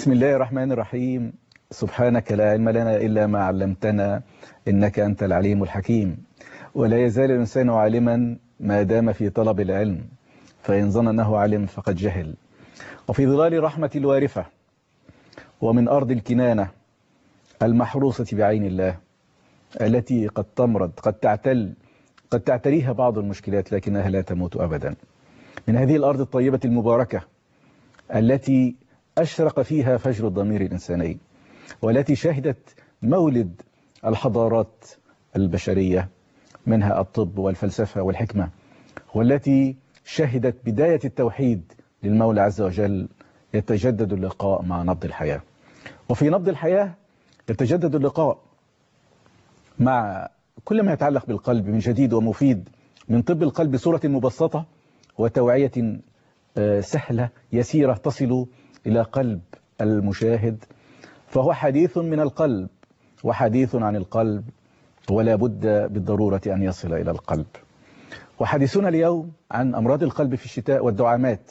بسم الله الرحمن الرحيم سبحانك لا علم لنا إلا ما علمتنا إنك أنت العليم الحكيم ولا يزال الإنسان عالما ما دام في طلب العلم فإن ظن أنه علم فقد جهل وفي ظلال رحمة الوارفة ومن أرض الكنانة المحروسة بعين الله التي قد تمرض قد تعتل قد تعتريها بعض المشكلات لكنها لا تموت أبدا من هذه الأرض الطيبة المباركة التي أشرق فيها فجر الضمير الإنساني والتي شهدت مولد الحضارات البشرية منها الطب والفلسفة والحكمة والتي شهدت بداية التوحيد للمولى عز وجل يتجدد اللقاء مع نبض الحياة وفي نبض الحياة يتجدد اللقاء مع كل ما يتعلق بالقلب من جديد ومفيد من طب القلب بصورة مبسطة وتوعية سهلة يسيرة تصل إلى قلب المشاهد فهو حديث من القلب وحديث عن القلب ولا بد بالضرورة أن يصل إلى القلب وحديثنا اليوم عن أمراض القلب في الشتاء والدعامات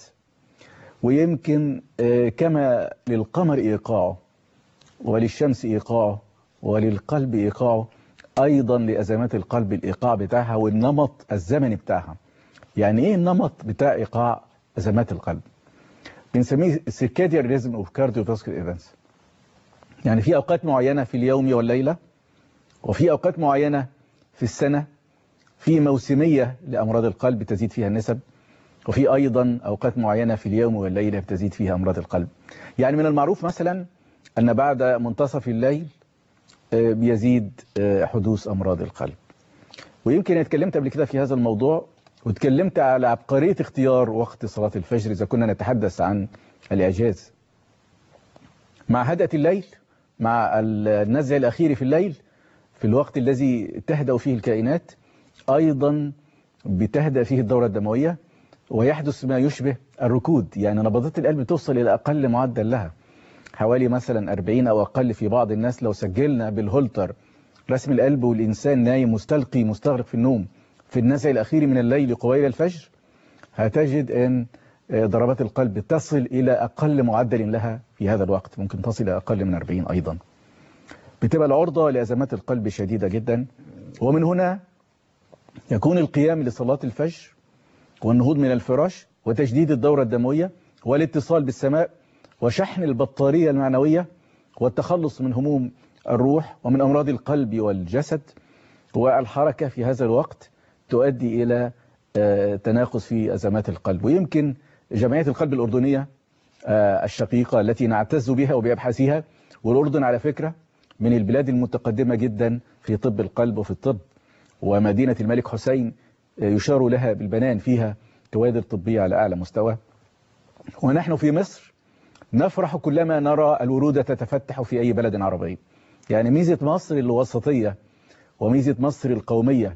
ويمكن كما للقمر إيقاعه وللشمس إيقاعه وللقلب إيقاعه أيضا لأزمات القلب الإيقاع بتاعها والنمط الزمني بتاعها يعني إيه النمط بتاع إيقاع أزمات القلب بنسميه circadian rhythm of cardiovascular events يعني في أوقات معينة في اليوم والليلة وفي أوقات معينة في السنة في موسمية لأمراض القلب تزيد فيها النسب وفي أيضا أوقات معينة في اليوم والليلة تزيد فيها أمراض القلب يعني من المعروف مثلا أن بعد منتصف الليل بيزيد حدوث أمراض القلب ويمكن اتكلمت قبل كده في هذا الموضوع واتكلمت على عبقرية اختيار وقت صلاة الفجر إذا كنا نتحدث عن الإعجاز مع هدأة الليل مع النزع الأخير في الليل في الوقت الذي تهدأ فيه الكائنات أيضا بتهدأ فيه الدورة الدموية ويحدث ما يشبه الركود يعني نبضات القلب توصل إلى أقل معدل لها حوالي مثلا 40 أو أقل في بعض الناس لو سجلنا بالهولتر رسم القلب والإنسان نايم مستلقي مستغرق في النوم في النزع الأخير من الليل قبيل الفجر هتجد أن ضربات القلب تصل إلى أقل معدل لها في هذا الوقت ممكن تصل إلى أقل من 40 أيضا بتبقى العرضة لأزمات القلب شديدة جدا ومن هنا يكون القيام لصلاة الفجر والنهوض من الفراش وتجديد الدورة الدموية والاتصال بالسماء وشحن البطارية المعنوية والتخلص من هموم الروح ومن أمراض القلب والجسد والحركة في هذا الوقت تؤدي إلى تناقص في أزمات القلب ويمكن جمعية القلب الأردنية الشقيقة التي نعتز بها وبأبحاثها والأردن على فكرة من البلاد المتقدمة جدا في طب القلب وفي الطب ومدينة الملك حسين يشار لها بالبنان فيها كوادر طبية على أعلى مستوى ونحن في مصر نفرح كلما نرى الورودة تتفتح في أي بلد عربي يعني ميزة مصر الوسطية وميزة مصر القومية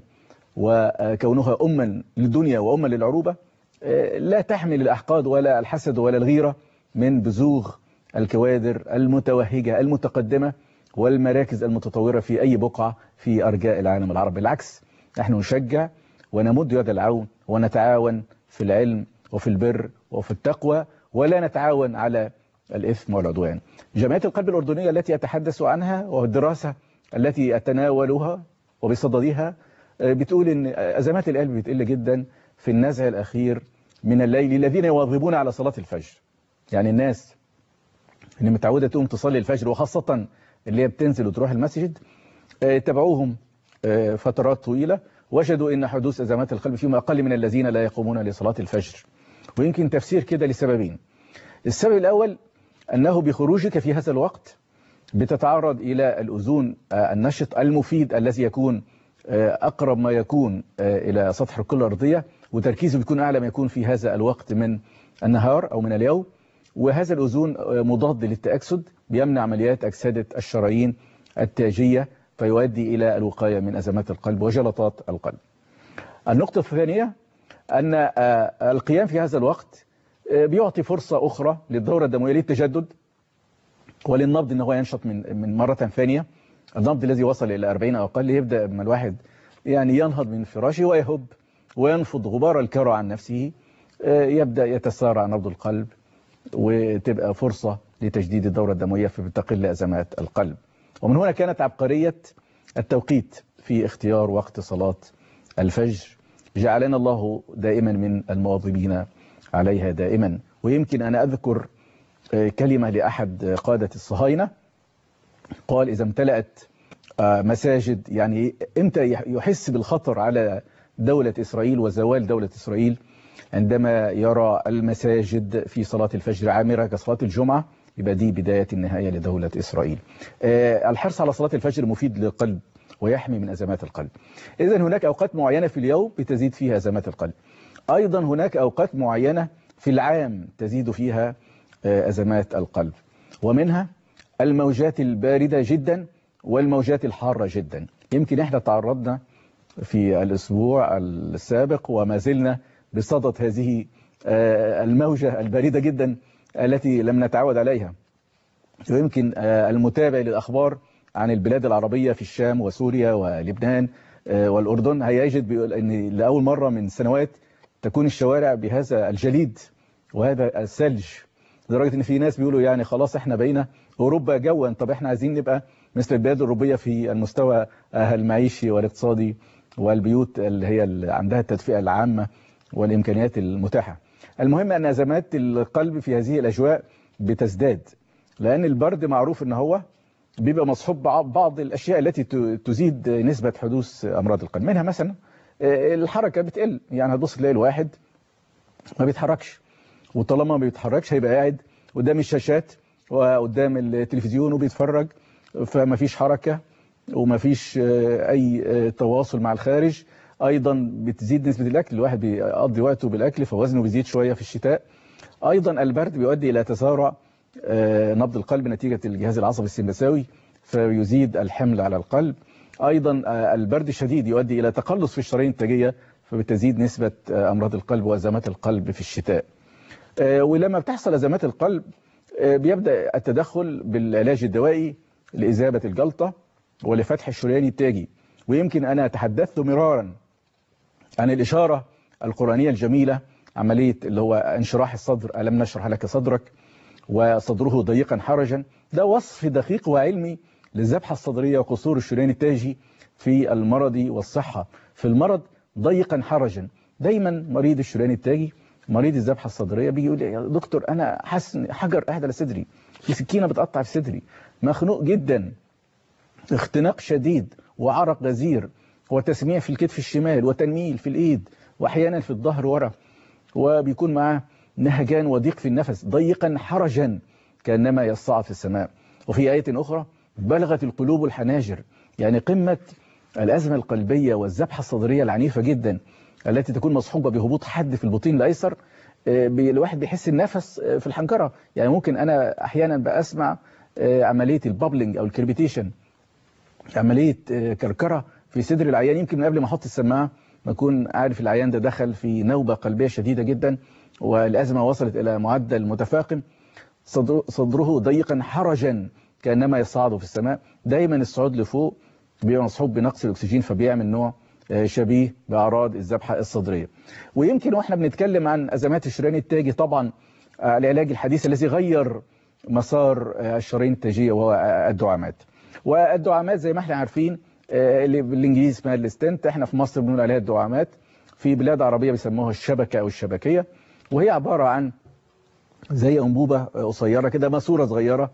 وكونها أما للدنيا وأما للعروبة لا تحمل الأحقاد ولا الحسد ولا الغيرة من بزوغ الكوادر المتوهجة المتقدمة والمراكز المتطورة في أي بقعة في أرجاء العالم العربي بالعكس نحن نشجع ونمد يد العون ونتعاون في العلم وفي البر وفي التقوى ولا نتعاون على الإثم والعدوان جمعية القلب الأردنية التي أتحدث عنها والدراسة التي أتناولها وبصددها بتقول ان أزمات القلب بتقل جدا في النزع الأخير من الليل الذين يواظبون على صلاة الفجر يعني الناس اللي متعودة تقوم تصلي الفجر وخاصة اللي هي بتنزل وتروح المسجد تبعوهم فترات طويلة وجدوا ان حدوث أزمات القلب فيهم أقل من الذين لا يقومون لصلاة الفجر ويمكن تفسير كده لسببين السبب الأول أنه بخروجك في هذا الوقت بتتعرض إلى الأذون النشط المفيد الذي يكون أقرب ما يكون إلى سطح الكرة الأرضية وتركيزه بيكون أعلى ما يكون في هذا الوقت من النهار أو من اليوم وهذا الأذون مضاد للتأكسد بيمنع عمليات أكسدة الشرايين التاجية فيؤدي إلى الوقاية من أزمات القلب وجلطات القلب النقطة الثانية أن القيام في هذا الوقت بيعطي فرصة أخرى للدورة الدموية للتجدد وللنبض أنه ينشط من من مرة ثانية النبض الذي وصل إلى 40 أو أقل يبدأ لما الواحد يعني ينهض من فراشه ويهب وينفض غبار الكرة عن نفسه يبدأ يتسارع نبض القلب وتبقى فرصة لتجديد الدورة الدموية فبتقل أزمات القلب ومن هنا كانت عبقرية التوقيت في اختيار وقت صلاة الفجر جعلنا الله دائما من المواظبين عليها دائما ويمكن أنا أذكر كلمة لأحد قادة الصهاينة قال إذا امتلأت مساجد يعني امتى يحس بالخطر على دولة إسرائيل وزوال دولة إسرائيل عندما يرى المساجد في صلاة الفجر عامرة كصلاة الجمعة يبقى دي بداية النهاية لدولة إسرائيل الحرص على صلاة الفجر مفيد للقلب ويحمي من أزمات القلب إذا هناك أوقات معينة في اليوم بتزيد فيها أزمات القلب أيضا هناك أوقات معينة في العام تزيد فيها أزمات القلب ومنها الموجات الباردة جدا والموجات الحارة جدا يمكن احنا تعرضنا في الأسبوع السابق وما زلنا بصدد هذه الموجة الباردة جدا التي لم نتعود عليها ويمكن المتابع للأخبار عن البلاد العربية في الشام وسوريا ولبنان والأردن هيجد بيقول أن لأول مرة من سنوات تكون الشوارع بهذا الجليد وهذا الثلج لدرجة ان في ناس بيقولوا يعني خلاص احنا بقينا اوروبا جوا طب احنا عايزين نبقى مثل البلاد الاوروبيه في المستوى المعيشي والاقتصادي والبيوت اللي هي اللي عندها التدفئه العامه والامكانيات المتاحه. المهم ان ازمات القلب في هذه الاجواء بتزداد لان البرد معروف ان هو بيبقى مصحوب بعض الاشياء التي تزيد نسبه حدوث امراض القلب منها مثلا الحركه بتقل يعني هتبص تلاقي الواحد ما بيتحركش وطالما ما بيتحركش هيبقى قاعد قدام الشاشات وقدام التلفزيون وبيتفرج فما فيش حركة وما فيش أي تواصل مع الخارج أيضا بتزيد نسبة الأكل الواحد بيقضي وقته بالأكل فوزنه بيزيد شوية في الشتاء أيضا البرد بيؤدي إلى تسارع نبض القلب نتيجة الجهاز العصبي السمبثاوي فيزيد الحمل على القلب أيضا البرد الشديد يؤدي إلى تقلص في الشرايين التاجية فبتزيد نسبة أمراض القلب وأزمات القلب في الشتاء ولما بتحصل أزمات القلب بيبدأ التدخل بالعلاج الدوائي لإذابة الجلطة ولفتح الشريان التاجي ويمكن أنا تحدثت مرارا عن الإشارة القرآنية الجميلة عملية اللي هو انشراح الصدر ألم نشرح لك صدرك وصدره ضيقا حرجا ده وصف دقيق وعلمي للذبحة الصدرية وقصور الشريان التاجي في المرض والصحة في المرض ضيقا حرجا دايما مريض الشريان التاجي مريض الذبحة الصدرية بيجي يقول لي يا دكتور أنا حاسس إن حجر قاعد على صدري في سكينة بتقطع في صدري مخنوق جدا اختناق شديد وعرق غزير وتسميع في الكتف الشمال وتنميل في الإيد وأحيانا في الظهر ورا وبيكون معاه نهجان وضيق في النفس ضيقا حرجا كأنما يصعد في السماء وفي آية أخرى بلغت القلوب الحناجر يعني قمة الأزمة القلبية والذبحة الصدرية العنيفة جدا التي تكون مصحوبة بهبوط حد في البطين الأيسر الواحد بيحس النفس في الحنجرة يعني ممكن أنا أحيانا بأسمع عملية البابلينج أو الكربيتيشن عملية كركرة في صدر العيان يمكن من قبل ما أحط السماعة بكون عارف العيان ده دخل في نوبة قلبية شديدة جدا والأزمة وصلت إلى معدل متفاقم صدره ضيقا حرجا كأنما يصعد في السماء دايما الصعود لفوق بيبقى مصحوب بنقص الأكسجين فبيعمل نوع شبيه بأعراض الذبحة الصدرية ويمكن واحنا بنتكلم عن أزمات الشريان التاجي طبعا العلاج الحديث الذي غير مسار الشرايين التاجية وهو الدعامات والدعامات زي ما احنا عارفين اللي بالانجليزي اسمها الستنت احنا في مصر بنقول عليها الدعامات في بلاد عربية بيسموها الشبكة أو الشبكية وهي عبارة عن زي أنبوبة قصيرة كده ماسورة صغيرة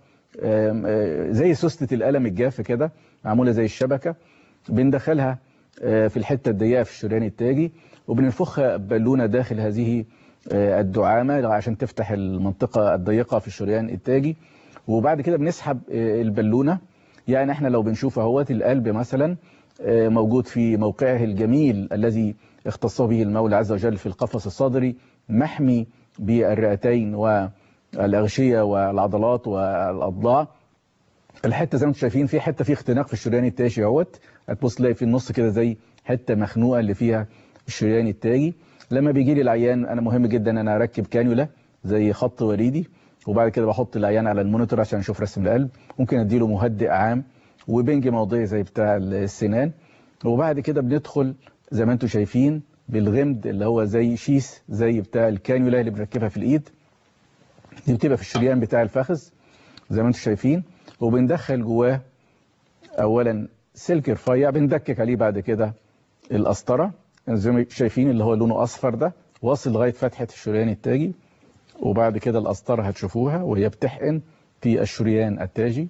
زي سوستة القلم الجاف كده معمولة زي الشبكة بندخلها في الحتة الضيقة في الشريان التاجي وبننفخها بالونة داخل هذه الدعامة عشان تفتح المنطقة الضيقة في الشريان التاجي وبعد كده بنسحب البالونة يعني احنا لو بنشوف اهوت القلب مثلا موجود في موقعه الجميل الذي اختص به المولى عز وجل في القفص الصدري محمي بالرئتين والأغشية والعضلات والأضلاع الحتة زي ما انتم شايفين في حتة في اختناق في الشريان التاجي اهوت هتبص تلاقي في النص كده زي حتة مخنوقة اللي فيها الشريان التاجي لما بيجي لي العيان انا مهم جدا انا اركب كانيولا زي خط وريدي وبعد كده بحط العيان على المونيتور عشان اشوف رسم القلب ممكن اديله مهدئ عام وبنج موضعي زي بتاع السنان وبعد كده بندخل زي ما انتم شايفين بالغمد اللي هو زي شيس زي بتاع الكانيولا اللي بنركبها في الايد دي بتبقى في الشريان بتاع الفخذ زي ما انتم شايفين وبندخل جواه اولا سلك رفيع بندكك عليه بعد كده القسطره زي ما شايفين اللي هو لونه اصفر ده واصل لغايه فتحه الشريان التاجي وبعد كده القسطره هتشوفوها وهي بتحقن في الشريان التاجي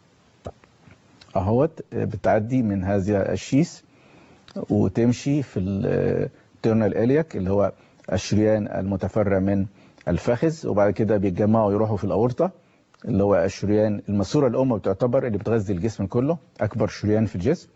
اهوت بتعدي من هذا الشيس وتمشي في التيرنال الياك اللي هو الشريان المتفرع من الفخذ وبعد كده بيتجمعوا يروحوا في الاورطه اللي هو الشريان الماسوره الام بتعتبر اللي بتغذي الجسم كله اكبر شريان في الجسم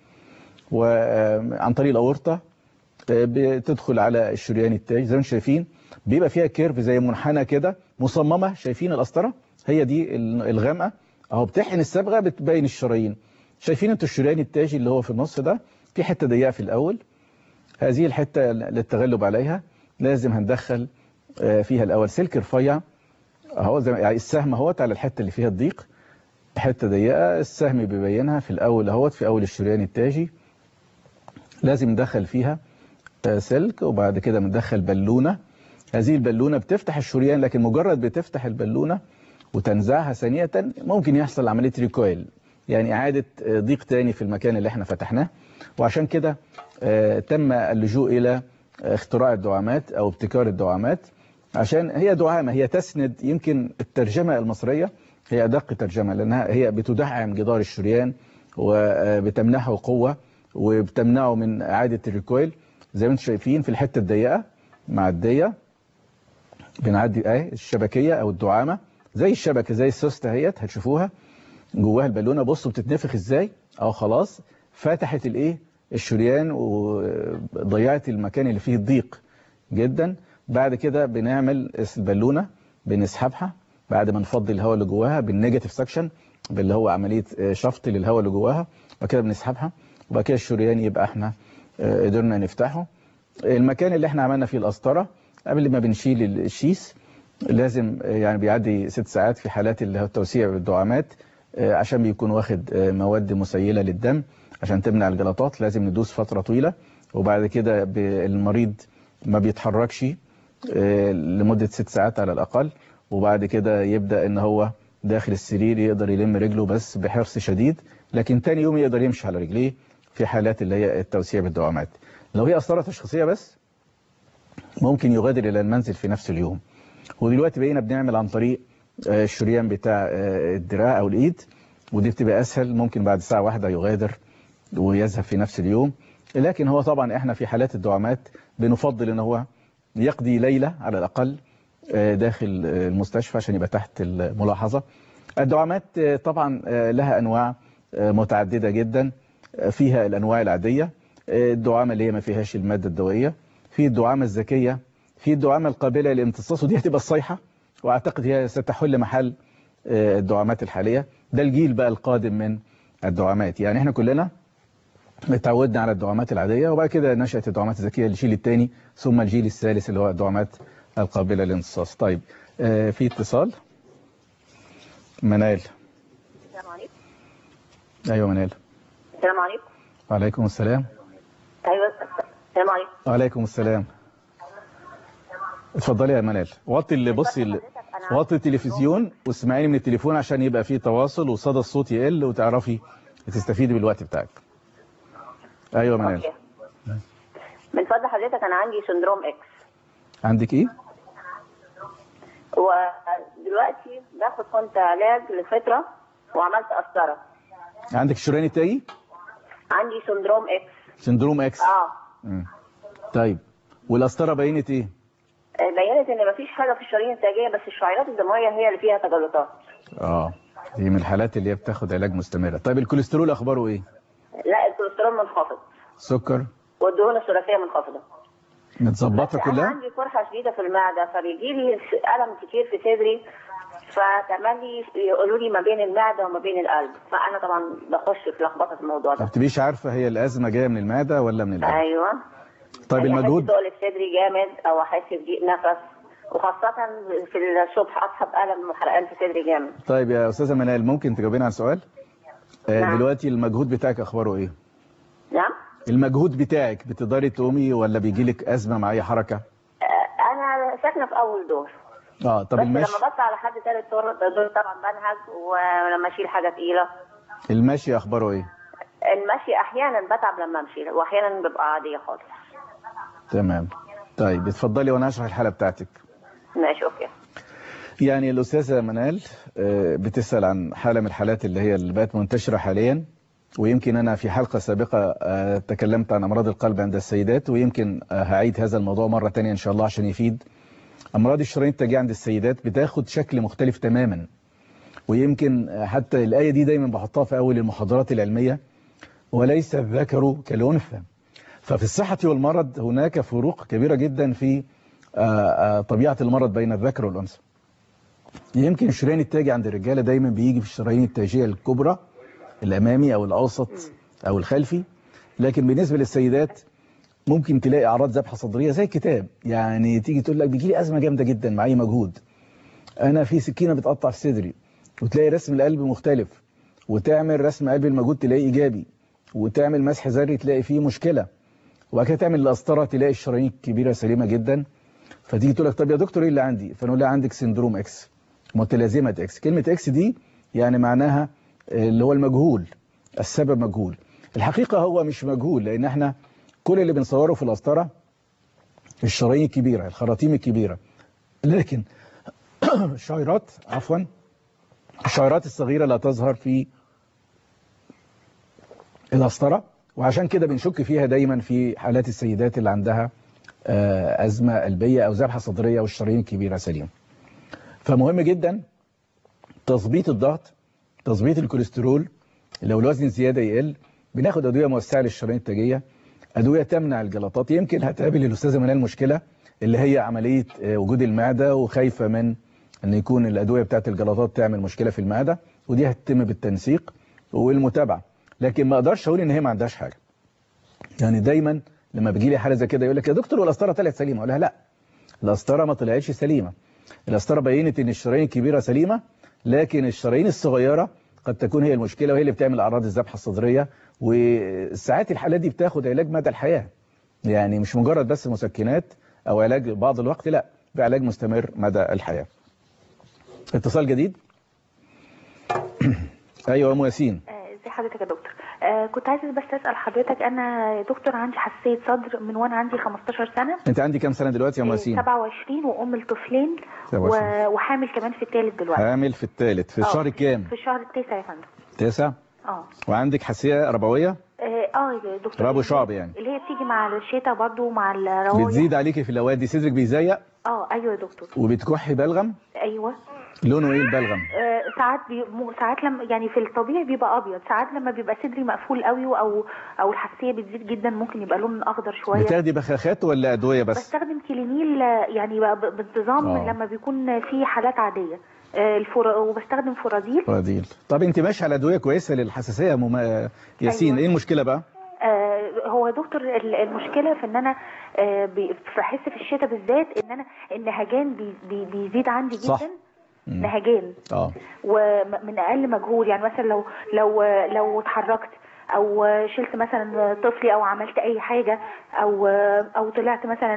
وعن طريق الاورطه بتدخل على الشريان التاج زي ما انتم شايفين بيبقى فيها كيرف زي منحنى كده مصممه شايفين القسطره هي دي الغامقه اهو بتحقن الصبغه بتبين الشرايين شايفين انتوا الشريان التاجي اللي هو في النص ده في حته ضيقه في الاول هذه الحته للتغلب عليها لازم هندخل فيها الاول سلك رفيع اهو زي يعني السهم اهوت على الحته اللي فيها الضيق حته ضيقه السهم بيبينها في الاول اهوت في اول الشريان التاجي لازم ندخل فيها سلك وبعد كده بندخل بالونه هذه البالونه بتفتح الشريان لكن مجرد بتفتح البالونه وتنزعها ثانيه ممكن يحصل عمليه ريكويل يعني اعاده ضيق تاني في المكان اللي احنا فتحناه وعشان كده تم اللجوء الى اختراع الدعامات او ابتكار الدعامات عشان هي دعامه هي تسند يمكن الترجمه المصريه هي ادق ترجمه لانها هي بتدعم جدار الشريان وبتمنحه قوه وبتمنعه من اعاده الريكويل زي ما انتم شايفين في الحته الضيقه معديه بنعدي اهي الشبكيه او الدعامه زي الشبكه زي السوسته اهيت هتشوفوها جواها البالونه بصوا بتتنفخ ازاي اهو خلاص فتحت الايه الشريان وضيعت المكان اللي فيه الضيق جدا بعد كده بنعمل البالونه بنسحبها بعد ما نفضي الهواء اللي جواها بالنيجاتيف سكشن اللي هو عمليه شفط للهواء اللي جواها وبعد كده بنسحبها وبعد كده الشريان يبقى احنا قدرنا نفتحه المكان اللي احنا عملنا فيه القسطره قبل ما بنشيل الشيس لازم يعني بيعدي ست ساعات في حالات اللي هو التوسيع بالدعامات عشان بيكون واخد مواد مسيلة للدم عشان تمنع الجلطات لازم ندوس فترة طويلة وبعد كده المريض ما بيتحركش لمدة ست ساعات على الأقل وبعد كده يبدأ ان هو داخل السرير يقدر يلم رجله بس بحرص شديد لكن تاني يوم يقدر يمشي على رجليه في حالات اللي هي التوسيع بالدعامات لو هي قسطرة تشخيصية بس ممكن يغادر إلى المنزل في نفس اليوم ودلوقتي بقينا بنعمل عن طريق الشريان بتاع الدراع أو الإيد ودي بتبقى أسهل ممكن بعد ساعة واحدة يغادر ويذهب في نفس اليوم لكن هو طبعا احنا في حالات الدعامات بنفضل ان هو يقضي ليلة على الأقل داخل المستشفى عشان يبقى تحت الملاحظة الدعامات طبعا لها أنواع متعددة جدا فيها الأنواع العادية الدعامة اللي هي ما فيهاش المادة الدوائية في الدعامة الذكية في الدعامة القابلة للامتصاص ودي هتبقى الصيحة واعتقد هي ستحل محل الدعامات الحالية ده الجيل بقى القادم من الدعامات يعني احنا كلنا اتعودنا على الدعامات العادية وبعد كده نشأت الدعامات الذكية الجيل الثاني ثم الجيل الثالث اللي هو الدعامات القابلة للامتصاص طيب آه في اتصال منال السلام عليكم ايوه منال السلام عليكم وعليكم السلام ايوه السلام عليكم وعليكم السلام اتفضلي يا منال وطي اللي بصي اللي وطي التلفزيون واسمعيني من التليفون عشان يبقى فيه تواصل وصدى الصوت يقل وتعرفي تستفيدي بالوقت بتاعك ايوه منال أوكي. من فضل حضرتك انا عندي سندروم اكس عندك ايه ودلوقتي باخد كنت علاج لفتره وعملت قسطره عندك الشريان التاجي عندي سندروم اكس سندروم اكس اه مم. طيب والقسطره بينت ايه بينت ان مفيش حاجه في الشرايين التاجيه بس الشعيرات الدمويه هي اللي فيها تجلطات اه دي من الحالات اللي هي بتاخد علاج مستمر طيب الكوليسترول اخباره ايه لا الكوليسترول منخفض سكر والدهون الثلاثيه منخفضه متظبطه بس انا كلها عندي قرحه شديده في المعده فبيجي لي الم كتير في صدري فتملي يقولوا لي ما بين المعده وما بين القلب فانا طبعا بخش في لخبطه في الموضوع ما ده بتبقيش عارفه هي الازمه جايه من المعده ولا من القلب ايوه طيب يعني المجهود احس تقل في صدري جامد او احس بضيق نفس وخاصه في الصبح اصحى بالم وحرقان في صدري جامد طيب يا استاذه منال ممكن تجاوبينا على سؤال آه نعم. دلوقتي المجهود بتاعك اخباره ايه نعم المجهود بتاعك بتقدري تقومي ولا بيجي لك ازمه مع اي حركه آه، انا ساكنه في اول دور اه طب بس المشي لما بطلع على حد تالت دور دور طبعا بنهج ولما اشيل حاجه تقيله المشي اخباره ايه المشي احيانا بتعب لما امشي واحيانا ببقى عاديه خالص تمام طيب اتفضلي وانا اشرح الحاله بتاعتك ماشي اوكي يعني الأستاذة منال آه، بتسأل عن حالة من الحالات اللي هي اللي بقت منتشرة حاليا ويمكن أنا في حلقة سابقة آه، تكلمت عن أمراض القلب عند السيدات ويمكن آه، هعيد هذا الموضوع مرة تانية إن شاء الله عشان يفيد أمراض الشرايين التاجية عند السيدات بتاخد شكل مختلف تماما ويمكن آه، حتى الآية دي دايما بحطها في أول المحاضرات العلمية وليس الذكر كالأنثى ففي الصحة والمرض هناك فروق كبيرة جدا في آه، آه، طبيعة المرض بين الذكر والأنثى يمكن الشريان التاجي عند الرجالة دايما بيجي في الشرايين التاجية الكبرى الأمامي أو الأوسط أو الخلفي لكن بالنسبة للسيدات ممكن تلاقي أعراض ذبحة صدرية زي الكتاب يعني تيجي تقول لك بيجي لي أزمة جامدة جدا مع أي مجهود أنا في سكينة بتقطع في صدري وتلاقي رسم القلب مختلف وتعمل رسم قلب المجهود تلاقي إيجابي وتعمل مسح ذري تلاقي فيه مشكلة وبعد كده تعمل القسطرة تلاقي الشرايين الكبيرة سليمة جدا فتيجي تقول لك طب يا دكتور ايه اللي عندي فنقول لها عندك سندروم اكس متلازمة اكس كلمة اكس دي يعني معناها اللي هو المجهول السبب مجهول الحقيقة هو مش مجهول لان احنا كل اللي بنصوره في القسطرة الشرايين الكبيرة الخراطيم الكبيرة لكن الشعيرات عفوا الشعيرات الصغيرة لا تظهر في القسطرة وعشان كده بنشك فيها دايما في حالات السيدات اللي عندها آه، أزمة قلبية أو ذبحة صدرية والشرايين الكبيرة سليمة فمهم جدا تظبيط الضغط تظبيط الكوليسترول لو الوزن زيادة يقل بناخد أدوية موسعة للشرايين التاجية أدوية تمنع الجلطات يمكن هتقابل الأستاذة منال مشكلة اللي هي عملية آه، وجود المعدة وخايفة من أن يكون الأدوية بتاعت الجلطات تعمل مشكلة في المعدة ودي هتتم بالتنسيق والمتابعة لكن ما أقدرش أقول إن هي ما عندهاش حاجة يعني دايما لما بيجي لي حاله زي كده يقول لك يا دكتور والقسطره طلعت سليمه اقول لها لا القسطره ما طلعتش سليمه القسطره بينت ان الشرايين الكبيره سليمه لكن الشرايين الصغيره قد تكون هي المشكله وهي اللي بتعمل اعراض الذبحه الصدريه وساعات الحالات دي بتاخد علاج مدى الحياه يعني مش مجرد بس مسكنات او علاج بعض الوقت لا بعلاج مستمر مدى الحياه اتصال جديد ايوه يا ام ياسين آه، ازي حضرتك يا دكتور آه كنت عايزه بس اسال حضرتك انا يا دكتور عندي حساسيه صدر من وانا عندي 15 سنه انت عندي كام سنه دلوقتي يا ام آه، ياسين 27 وام لطفلين 27. و- وحامل كمان في الثالث دلوقتي حامل في الثالث في آه، الشهر كام في الشهر التاسع يا فندم تاسع اه وعندك حساسيه ربويه اه آه يا دكتور ربو اللي هي- شعب يعني. اللي هي بتيجي مع الشتاء برضو مع الروايح بتزيد عليكي في الاوقات دي صدرك بيزيق اه ايوه يا دكتور وبتكحي بلغم ايوه لونه ايه البلغم آه ساعات بي... مو- ساعات لما يعني في الطبيعي بيبقى ابيض ساعات لما بيبقى صدري مقفول قوي او او الحساسيه بتزيد جدا ممكن يبقى لون اخضر شويه بتاخدي بخاخات ولا ادويه بس بستخدم كيلينيل آه، يعني بقى ب- بانتظام آه. لما بيكون في حالات عاديه آه، الفر... وبستخدم فراديل راديل طب انت ماشيه على ادويه كويسه للحساسيه يا مم... ياسين أيوة. ايه المشكله بقى آه، هو يا دكتور ال- المشكله في ان انا آه، بي- بحس في الشتاء بالذات ان انا النهجان بي... بي... بيزيد عندي جدا صح. مم. نهجان اه ومن اقل مجهود يعني مثلا لو لو لو اتحركت او شلت مثلا طفلي او عملت اي حاجه او او طلعت مثلا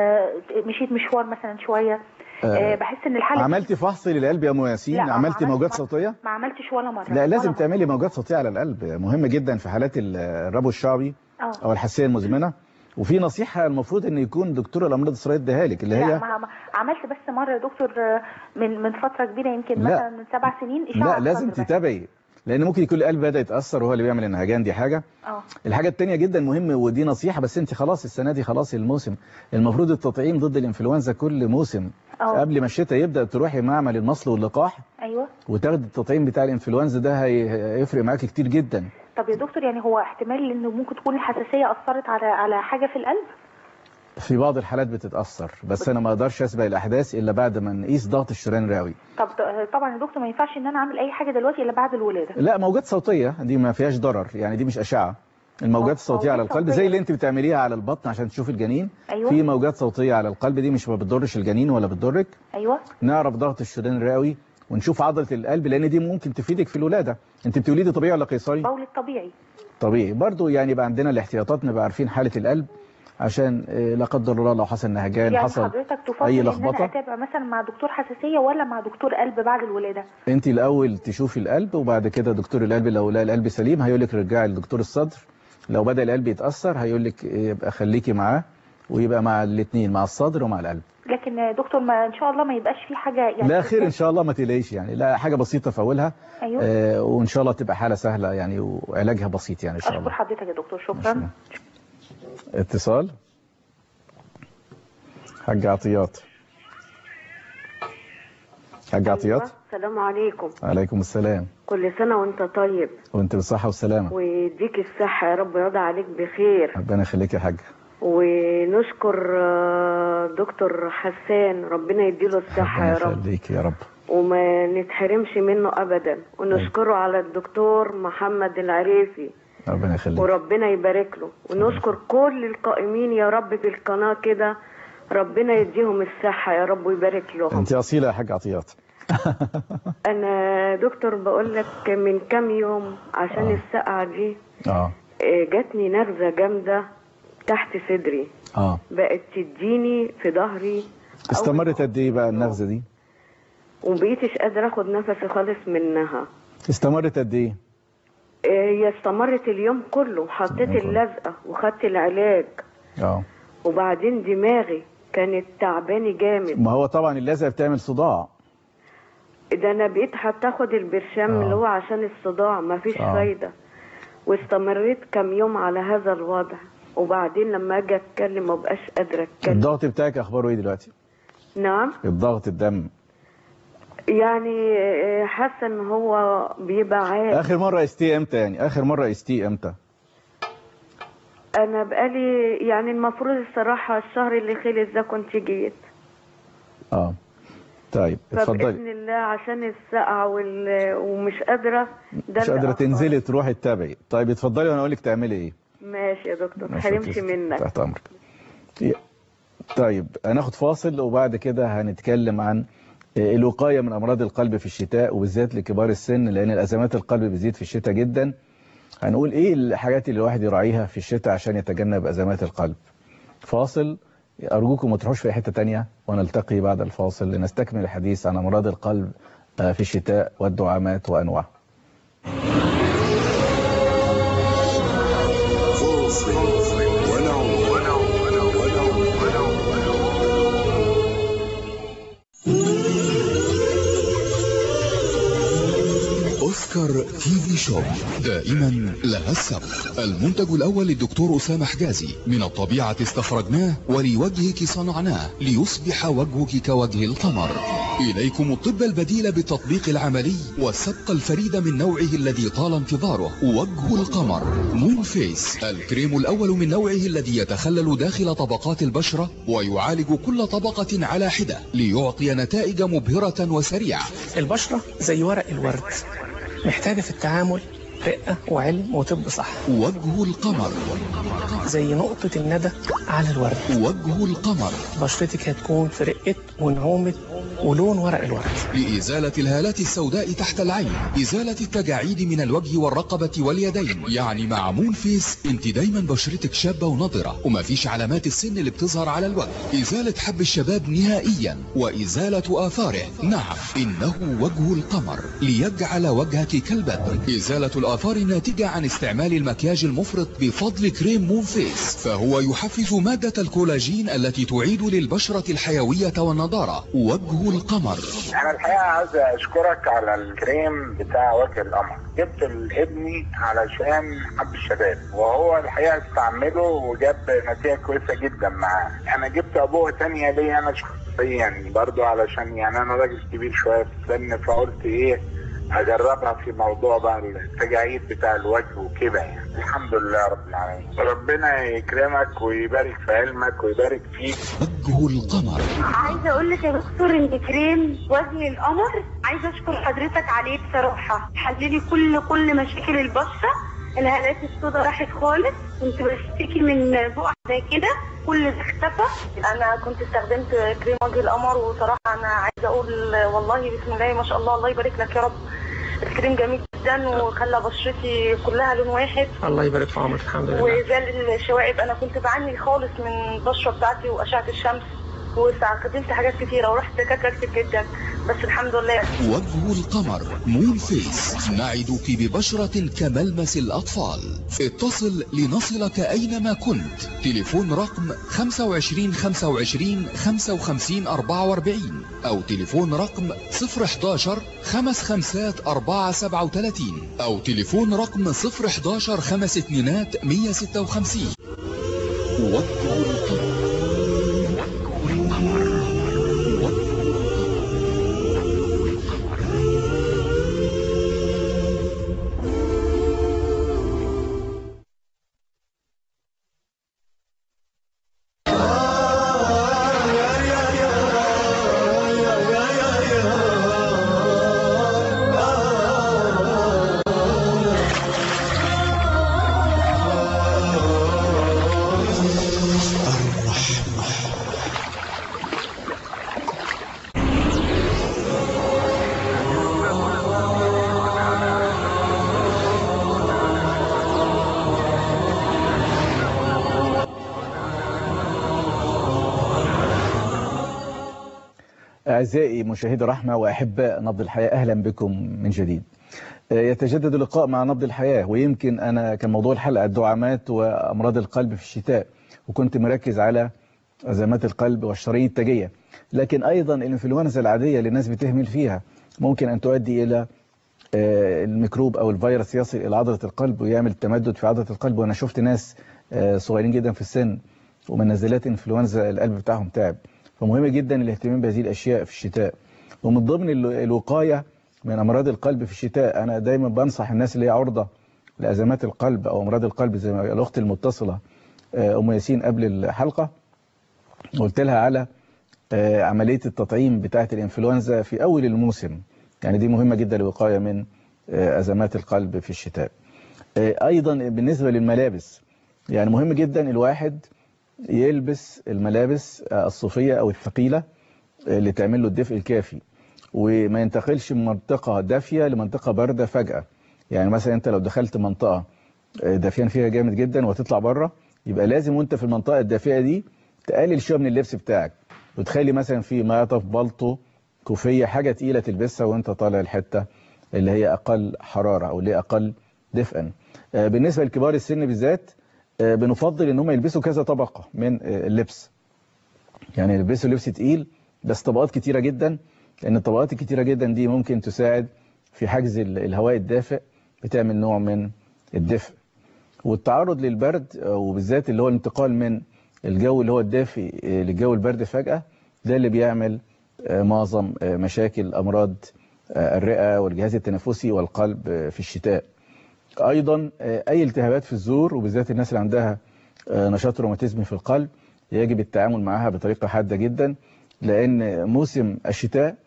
مشيت مشوار مثلا شويه آه، بحس ان الحاله عملتي فحص للقلب يا ام ياسين لا، ما عملتي عملتش موجات فحص. صوتيه ما عملتش ولا مره لا لازم ولا مرة. تعملي موجات صوتيه على القلب مهم جدا في حالات ال- الربو الشعبي اه او الحساسيه المزمنه وفي نصيحه المفروض ان يكون دكتور الامراض الصدريه اديها لك اللي لا هي ما ما عملت بس مره يا دكتور من من فتره كبيره يمكن لا. مثلا من سبع سنين اشعه لا لازم صدر بس. تتابعي لان ممكن يكون القلب بدا يتاثر وهو اللي بيعمل النهجان دي حاجه اه الحاجه الثانيه جدا مهم ودي نصيحه بس انت خلاص السنه دي خلاص الموسم المفروض التطعيم ضد الانفلونزا كل موسم اه قبل ما الشتاء يبدا تروحي معمل المصل واللقاح ايوه وتاخدي التطعيم بتاع الانفلونزا ده هي- هيفرق معاكي كتير جدا طب يا دكتور يعني هو احتمال انه ممكن تكون الحساسيه اثرت على على حاجه في القلب في بعض الحالات بتتاثر بس انا ما اقدرش اسبق الاحداث الا بعد ما نقيس ضغط الشريان الرئوي طب طبعا يا دكتور ما ينفعش ان انا اعمل اي حاجه دلوقتي الا بعد الولاده لا موجات صوتيه دي ما فيهاش ضرر يعني دي مش اشعه الموجات موجات الصوتيه على القلب صوتية. زي اللي انت بتعمليها على البطن عشان تشوفي الجنين ايوه في موجات صوتيه على القلب دي مش ما بتضرش الجنين ولا بتضرك ايوه نعرف ضغط الشريان الرئوي ونشوف عضله القلب لان دي ممكن تفيدك في الولاده انت بتولدي طبيعي ولا قيصري بول الطبيعي طبيعي برضو يعني يبقى عندنا الاحتياطات نبقى عارفين حاله القلب عشان آه، لا قدر الله لو حصل نهجان يعني حصل حضرتك تفضل اي ان انا لخبطه اتابع مثلا مع دكتور حساسيه ولا مع دكتور قلب بعد الولاده انت الاول تشوفي القلب وبعد كده دكتور القلب لو لقى القلب سليم هيقول لك رجعي لدكتور الصدر لو بدا القلب يتاثر هيقول لك يبقى خليكي معاه ويبقى مع الاثنين مع الصدر ومع القلب لكن دكتور ما ان شاء الله ما يبقاش في حاجه يعني لا خير ان شاء الله ما تقلقيش يعني لا حاجه بسيطه في اولها ايوه آه وان شاء الله تبقى حاله سهله يعني وعلاجها بسيط يعني ان شاء اشكر الله حضرتك يا دكتور ماشي. شكرا اتصال حاج عطيات حاج عطيات السلام عليكم عليكم السلام كل سنة وانت طيب وانت بالصحه والسلامه ويديك الصحة يا رب يرضى عليك بخير ربنا يخليك يا حاج ونشكر آه، دكتور حسان ربنا يديله الصحة ربنا يا رب يخليك يا رب وما نتحرمش منه أبدا ونشكره على الدكتور محمد العريفي ربنا يخليك وربنا يبارك له ونشكر كل القائمين يا رب في القناة كده ربنا يديهم الصحة يا رب ويبارك لهم انت اصيله يا حاج عطيات أنا دكتور بقول لك من كام يوم عشان آه. السقعة دي اه آه، جاتني نغزة جامدة تحت صدري اه بقت تديني في ظهري أول- استمرت قد ايه بقى النغزه دي ومبقيتش قادرة اخد نفسي خالص منها استمرت قد ايه آه، هي استمرت اليوم كله حطيت اليوم كله. اللزقة وخدت العلاج اه وبعدين دماغي كانت تعباني جامد ما هو طبعا اللزقه بتعمل صداع ده انا بقيت هتاخد البرشام آه. اللي هو عشان الصداع مفيش آه. فايدة واستمريت كام يوم على هذا الوضع وبعدين لما اجي اتكلم مبقاش قادرة اتكلم الضغط بتاعك اخباره ايه دلوقتي نعم الضغط الدم يعني آه، حاسه ان هو بيبقى عالي اخر مره قستيه امتى يعني اخر مره قستيه امتى انا بقالي يعني المفروض الصراحه الشهر اللي خلص ده كنت جيت اه طيب اتفضلي فباذن الله عشان السقعه وال... ومش قادره ده مش اللي قادره أخر. تنزلي تروحي تتابعي طيب اتفضلي وانا اقول لك تعملي ايه ماشي يا دكتور ماشي، حرمش تسلم. منك تحت امرك طيب هناخد فاصل وبعد كده هنتكلم عن الوقايه من امراض القلب في الشتاء وبالذات لكبار السن لان الازمات القلب بتزيد في الشتاء جدا هنقول ايه الحاجات اللي الواحد يراعيها في الشتاء عشان يتجنب ازمات القلب فاصل ارجوكم ما تروحوش في أي حته تانية ونلتقي بعد الفاصل لنستكمل الحديث عن امراض القلب آه، في الشتاء والدعامات وانواعها أوسكار تي في شوب دائما لها السبق المنتج الأول للدكتور أسامة حجازي من الطبيعة استخرجناه ولوجهك صنعناه ليصبح وجهك كوجه القمر إليكم الطب البديل بالتطبيق العملي والسبق الفريد من نوعه الذي طال انتظاره وجه القمر مون فيس الكريم الأول من نوعه الذي يتخلل داخل طبقات البشرة ويعالج كل طبقة على حدة ليعطي نتائج مبهرة وسريعة البشرة زي ورق الورد محتاجة في التعامل رقة وعلم وطب صح وجه القمر زي نقطة الندى على الورد وجه القمر بشرتك هتكون في رقة ونعومة ولون ورق الورد لإزالة الهالات السوداء تحت العين إزالة التجاعيد من الوجه والرقبة واليدين يعني مع مون فيس انت دايما بشرتك شابة ونضرة ومفيش علامات السن اللي بتظهر على الوجه إزالة حب الشباب نهائيا وإزالة آثاره نعم إنه وجه القمر ليجعل وجهك كالبدر إزالة الآثار الناتجة عن استعمال المكياج المفرط بفضل كريم مون فيس فهو يحفز مادة الكولاجين التي تعيد للبشرة الحيوية والنضارة وجه القمر انا الحقيقه عايز اشكرك على الكريم بتاع وجه القمر جبت لابني علشان حب الشباب وهو الحقيقه استعمله وجاب نتيجه كويسه جدا معاه انا جبت ابوه تانية ليا انا شخصيا برضو علشان يعني انا راجل كبير شويه في السن فقلت ايه اجربها في موضوع بقى التجاعيد بتاع الوجه وكده يعني الحمد لله رب العالمين ربنا يكرمك ويبارك في علمك ويبارك فيك وجه القمر عايزه اقول لك يا دكتور ان كريم وجه القمر عايزه اشكر حضرتك عليه بصراحه حللي كل كل مشاكل البشره الهالات السوداء راحت خالص كنت بشتكي من بقع زي كده كل ده اختفى انا كنت استخدمت كريم وجه القمر وصراحه انا عايزه اقول والله بسم الله ما شاء الله الله يبارك لك يا رب الكريم جميل جدا وخلى بشرتي كلها لون واحد الله يبارك في عمرك الحمد لله وزال الشوائب انا كنت بعاني خالص من البشره بتاعتي واشعه الشمس واستخدمت حاجات كتيره ورحت دكاتره كتير جدا بس الحمد لله وجه القمر مون فيس نعدك ببشرة كملمس الأطفال اتصل لنصلك أينما كنت تليفون رقم 25 25 55 44 أو تليفون رقم 011 خمس خمسات 4 37 أو تليفون رقم 011 خمس اتنينات 156 وجه القمر أعزائي مشاهدي الرحمة وأحباء نبض الحياة أهلا بكم من جديد يتجدد اللقاء مع نبض الحياة ويمكن أنا كان موضوع الحلقة الدعامات وأمراض القلب في الشتاء وكنت مركز على أزمات القلب والشرايين التاجية لكن أيضا الإنفلونزا العادية اللي الناس بتهمل فيها ممكن أن تؤدي إلى الميكروب أو الفيروس يصل إلى عضلة القلب ويعمل تمدد في عضلة القلب وأنا شفت ناس صغيرين جدا في السن ومن نزلات إنفلونزا القلب بتاعهم تعب فمهم جدا الاهتمام بهذه الأشياء في الشتاء ومن ضمن الوقاية من أمراض القلب في الشتاء أنا دايما بنصح الناس اللي هي عرضة لأزمات القلب أو أمراض القلب زي ما الأخت المتصلة أم ياسين قبل الحلقة قلت لها على عملية التطعيم بتاعة الإنفلونزا في أول الموسم يعني دي مهمة جدا للوقاية من أزمات القلب في الشتاء أيضا بالنسبة للملابس يعني مهم جدا الواحد يلبس الملابس الصوفية أو الثقيلة اللي تعمل له الدفء الكافي وما ينتقلش من منطقة دافية لمنطقة باردة فجأة يعني مثلا أنت لو دخلت منطقة دافيان فيها جامد جدا وتطلع بره يبقى لازم وانت في المنطقة الدافئة دي تقلل شوية من اللبس بتاعك وتخلي مثلا في معطف بلطو كوفية حاجة تقيلة تلبسها وانت طالع الحتة اللي هي أقل حرارة أو اللي هي أقل دفئا بالنسبة لكبار السن بالذات بنفضل ان هم يلبسوا كذا طبقة من اللبس يعني يلبسوا لبس تقيل بس طبقات كتيرة جدا لان الطبقات الكتيرة جدا دي ممكن تساعد في حجز الهواء الدافئ بتعمل نوع من الدفء والتعرض للبرد وبالذات اللي هو الانتقال من الجو اللي هو الدافئ للجو البرد فجأة ده اللي بيعمل معظم مشاكل أمراض الرئة والجهاز التنفسي والقلب في الشتاء ايضا اي التهابات في الزور وبالذات الناس اللي عندها نشاط روماتيزمي في القلب يجب التعامل معها بطريقة حادة جدا لان موسم الشتاء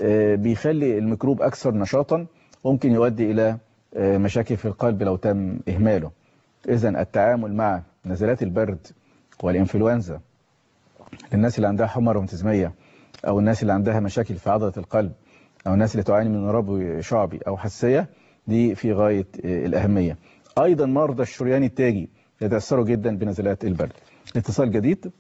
بيخلي الميكروب اكثر نشاطا ممكن يؤدي الى مشاكل في القلب لو تم اهماله اذا التعامل مع نزلات البرد والانفلونزا للناس اللي عندها حمى روماتيزمية او الناس اللي عندها مشاكل في عضلة القلب او الناس اللي تعاني من ربو شعبي او حساسيه دي في غاية الأهمية أيضا مرضى الشريان التاجي يتأثروا جدا بنزلات البرد اتصال جديد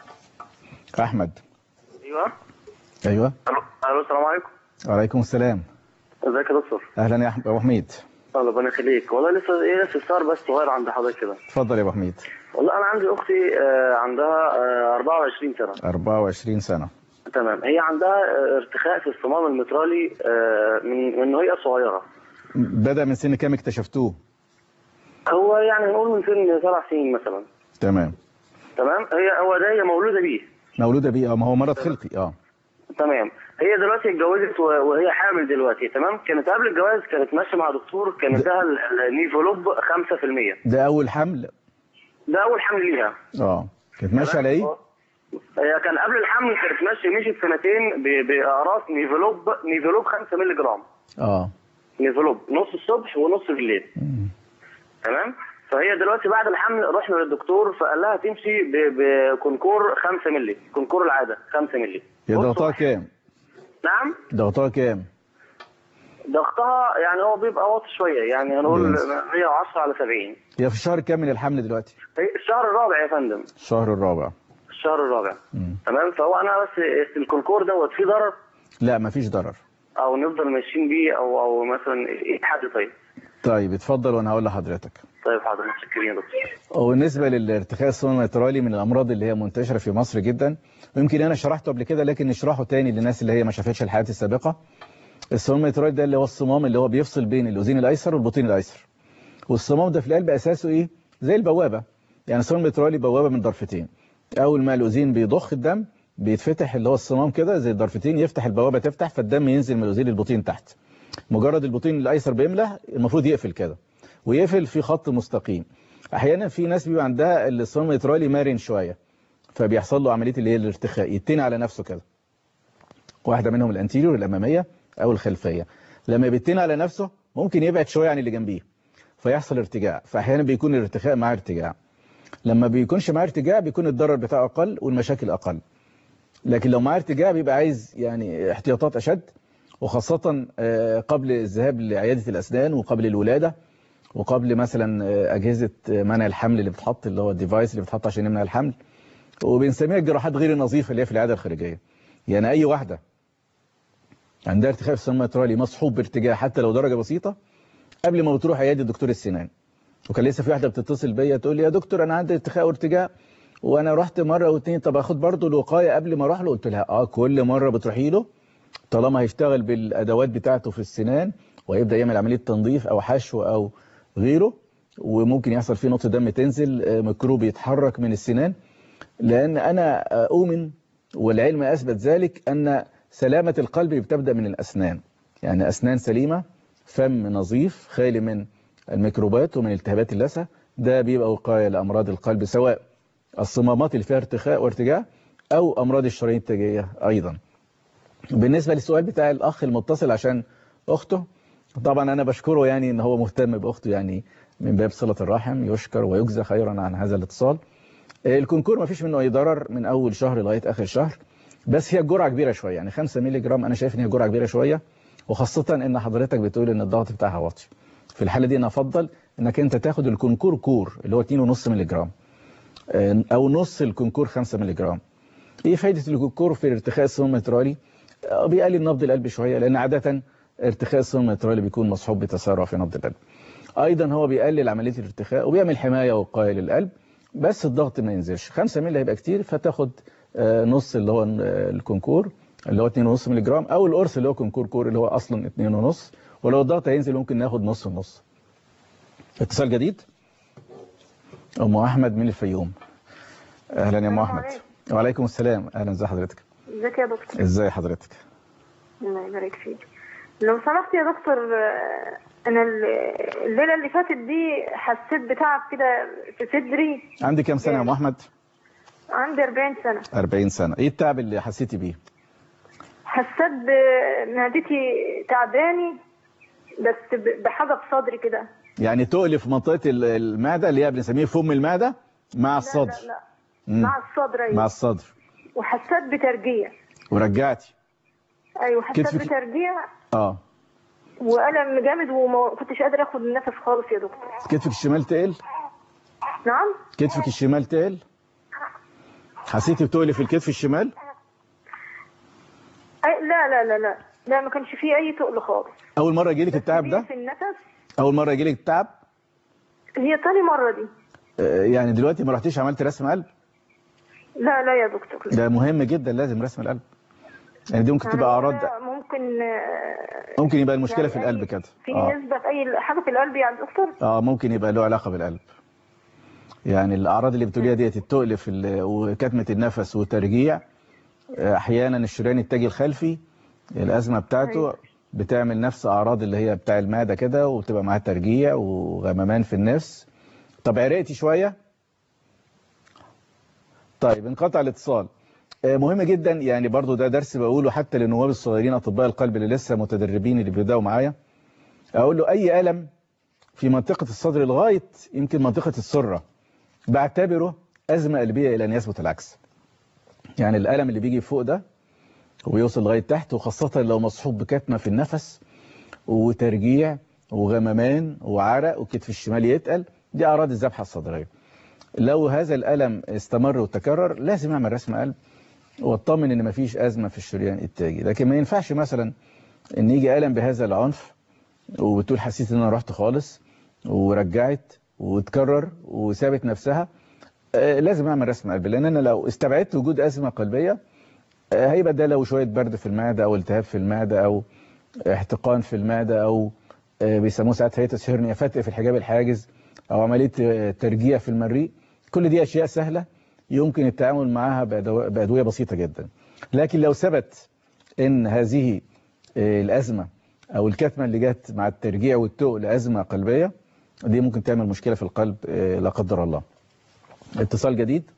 أحمد ايوه أيوة الو الو السلام عليكم وعليكم السلام ازيك يا دكتور أهلا يا أحمد أبو حميد الله ربنا يخليك والله لسه ايه لسه استفسار بس صغير عند حضرتك كده اتفضل يا أبو حميد والله انا عندي اختي آه، عندها آه، 24 سنه 24 سنة تمام هي عندها آه، ارتخاء في الصمام المترالي آه، من من وهي صغيره بدأ من سن كام اكتشفتوه هو يعني نقول من سن سبع سنين مثلا تمام تمام هي هو ده هي مولوده بيه مولودة بيه اه ما هو مرض خلقي اه تمام هي دلوقتي اتجوزت و- وهي حامل دلوقتي تمام كانت قبل الجواز كانت ماشيه مع دكتور كان اداها ال- النيفولوب 5% ده أول حمل ده اول حمل ليها اه كانت ماشية على ايه؟ هي كان قبل الحمل كانت ماشيه مشيت سنتين ب- باقراص نيفولوب نيفولوب 5 مللي جرام اه نيفولوب نص الصبح ونص بالليل تمام فهي دلوقتي بعد الحمل رحنا للدكتور فقال لها تمشي ب- بكونكور 5 مللي كونكور العاده 5 مللي هي ضغطها كام؟ نعم ضغطها كام؟ ضغطها يعني هو بيبقى واطي شويه يعني هنقول جميل. 110 على 70 هي في الشهر كام من الحمل دلوقتي هي الشهر الرابع يا فندم الشهر الرابع الشهر الرابع مم. تمام فهو انا بس الكونكور دوت فيه ضرر لا مفيش ضرر او نفضل ماشيين بيه او او مثلا ايه حد طيب طيب اتفضل وانا هقول لحضرتك طيب حضرتك متشكرين يا دكتور وبالنسبة للارتخاء الصمام الميترالي من الأمراض اللي هي منتشرة في مصر جدا ويمكن أنا شرحته قبل كده لكن نشرحه تاني للناس اللي هي ما شافتش الحلقات السابقة الصمام الميترالي ده اللي هو الصمام اللي هو بيفصل بين الأذين الأيسر والبطين الأيسر والصمام ده في القلب أساسه إيه؟ زي البوابة يعني الصمام الميترالي بوابة من ضرفتين أول ما الأذين بيضخ الدم بيتفتح اللي هو الصمام كده زي الضرفتين يفتح البوابة تفتح فالدم ينزل من الأذين للبطين تحت مجرد البطين الأيسر بيملى المفروض يقفل كده ويقفل في خط مستقيم احيانا في ناس بيبقى عندها الصمام الميترالي مرن شويه فبيحصل له عمليه اللي هي الارتخاء يتني على نفسه كده واحده منهم الانتيريور الاماميه او الخلفيه لما بيتني على نفسه ممكن يبعد شويه عن اللي جنبيه فيحصل ارتجاع فاحيانا بيكون الارتخاء مع ارتجاع لما بيكونش معاه ارتجاع بيكون الضرر بتاعه اقل والمشاكل اقل لكن لو معاه ارتجاع بيبقى عايز يعني احتياطات اشد وخاصه آه، قبل الذهاب لعياده الاسنان وقبل الولاده وقبل مثلا أجهزة منع الحمل اللي بتحط اللي هو الديفايس اللي بتحط عشان يمنع الحمل وبنسميها الجراحات غير النظيفة اللي هي في العيادة الخارجية يعني أي واحدة عندها ارتخاء في الصمام الميترالي مصحوب بارتجاع حتى لو درجة بسيطة قبل ما بتروح عيادة دكتور السنان وكان لسه في واحدة بتتصل بيا تقول لي يا دكتور أنا عندي ارتخاء وارتجاع وانا رحت مره واثنين طب اخد برضه الوقايه قبل ما اروح له قلت لها اه كل مره بتروحي له طالما هيشتغل بالادوات بتاعته في السنان ويبدا يعمل عمليه تنظيف او حشو او غيره وممكن يحصل فيه نقطه دم تنزل آه، ميكروب يتحرك من السنان لان انا آه، اؤمن والعلم اثبت ذلك ان سلامه القلب بتبدا من الاسنان يعني اسنان سليمه فم نظيف خالي من الميكروبات ومن التهابات اللثه ده بيبقى وقايه لامراض القلب سواء الصمامات اللي فيها ارتخاء وارتجاع او امراض الشرايين التاجيه ايضا بالنسبه للسؤال بتاع الاخ المتصل عشان اخته طبعا انا بشكره يعني ان هو مهتم باخته يعني من باب صله الرحم يشكر ويجزى خيرا عن هذا الاتصال الكونكور ما فيش منه اي ضرر من اول شهر لغايه اخر شهر بس هي جرعه كبيره شويه يعني 5 مللي جرام انا شايف ان هي جرعه كبيره شويه وخاصه ان حضرتك بتقول ان الضغط بتاعها واطي في الحاله دي انا افضل انك انت تاخد الكونكور كور اللي هو 2.5 مللي جرام او نص الكونكور 5 مللي جرام ايه فايده الكونكور في ارتخاء الصمام الميترالي آه، بيقلل نبض القلب شويه لان عاده ارتخاء الصمام الميترالي بيكون مصحوب بتسارع في نبض القلب ايضا هو بيقلل عمليه الارتخاء وبيعمل حمايه وقايه للقلب بس الضغط ما ينزلش 5 مللي هيبقى كتير فتاخد آه، نص اللي هو آه، الكونكور اللي هو 2.5 مللي جرام او القرص اللي هو كونكور كور اللي هو اصلا 2.5 ولو الضغط هينزل ممكن ناخد نص ونص اتصال جديد ام احمد من الفيوم اهلا يا ام احمد وعليكم السلام اهلا ازي حضرتك ازيك يا دكتور ازي حضرتك الله يبارك فيك لو سمحت يا دكتور آه، انا ال- الليله اللي فاتت دي حسيت بتعب كده في صدري عندك كام سنه يا ام احمد عندي 40 سنه 40 سنه ايه التعب اللي حسيتي بيه حسيت بمعدتي تعباني بس ب- بحاجه في صدري كده يعني تقل في منطقه ال- المعده اللي هي بنسميه فم المعده مع الصدر لا لا مم. مع الصدر ايوه مع الصدر وحسيت بترجيع ورجعتي ايوه حسيت كتفك- بترجيع اه والم جامد وما كنتش قادره اخد النفس خالص يا دكتور كتفك الشمال تقل نعم كتفك الشمال تقل حسيتي بتقل في الكتف الشمال أي لا لا لا لا لا ما كانش فيه اي تقل خالص اول مره يجيلك التعب ده في النفس اول مره يجيلك التعب هي تاني مره دي آه، يعني دلوقتي ما رحتيش عملت رسم قلب لا لا يا دكتور ده مهم جدا لازم رسم القلب يعني دي ممكن تبقى اعراض أنا ممكن آه، ممكن يبقى المشكله يعني في القلب كده في اه نسبه في اي حاجه في القلب يعني دكتور اه ممكن يبقى له علاقه بالقلب يعني الاعراض اللي بتقوليها ديت التقل في ال- وكتمه النفس وترجيع آه، احيانا الشريان التاجي الخلفي الازمه بتاعته أيوة. بتعمل نفس اعراض اللي هي بتاع المعده كده وبتبقى معاها ترجيع وغممان في النفس طب عرقتي شويه طيب انقطع الاتصال آه، مهم جدا يعني برضو ده درس بقوله حتى للنواب الصغيرين اطباء القلب اللي لسه متدربين اللي بيبداوا معايا اقول له اي الم في منطقه الصدر لغايه يمكن منطقه السره بعتبره ازمه قلبيه الى ان يثبت العكس يعني الالم اللي بيجي فوق ده ويوصل لغايه تحت وخاصه لو مصحوب بكتمه في النفس وترجيع وغممان وعرق والكتف الشمال يتقل دي اعراض الذبحه الصدريه لو هذا الالم استمر وتكرر لازم اعمل رسم قلب واطمن ان مفيش ازمه في الشريان التاجي لكن ما ينفعش مثلا ان يجي الم بهذا العنف وبتقول حسيت ان انا رحت خالص ورجعت وتكرر وسابت نفسها آه، لازم اعمل رسم قلب لان انا لو استبعدت وجود ازمه قلبيه آه، هيبقى ده لو شويه برد في المعده او التهاب في المعده او احتقان في المعده او آه، بيسموه ساعات هيئه هيرنيا فتق في الحجاب الحاجز او عمليه آه، ترجيع في المريء كل دي اشياء سهله يمكن التعامل معها بأدو- بادويه بسيطه جدا لكن لو ثبت ان هذه آه، الازمه او الكتمه اللي جت مع الترجيع والتقل ازمه قلبيه دي ممكن تعمل مشكله في القلب آه، لا قدر الله اتصال جديد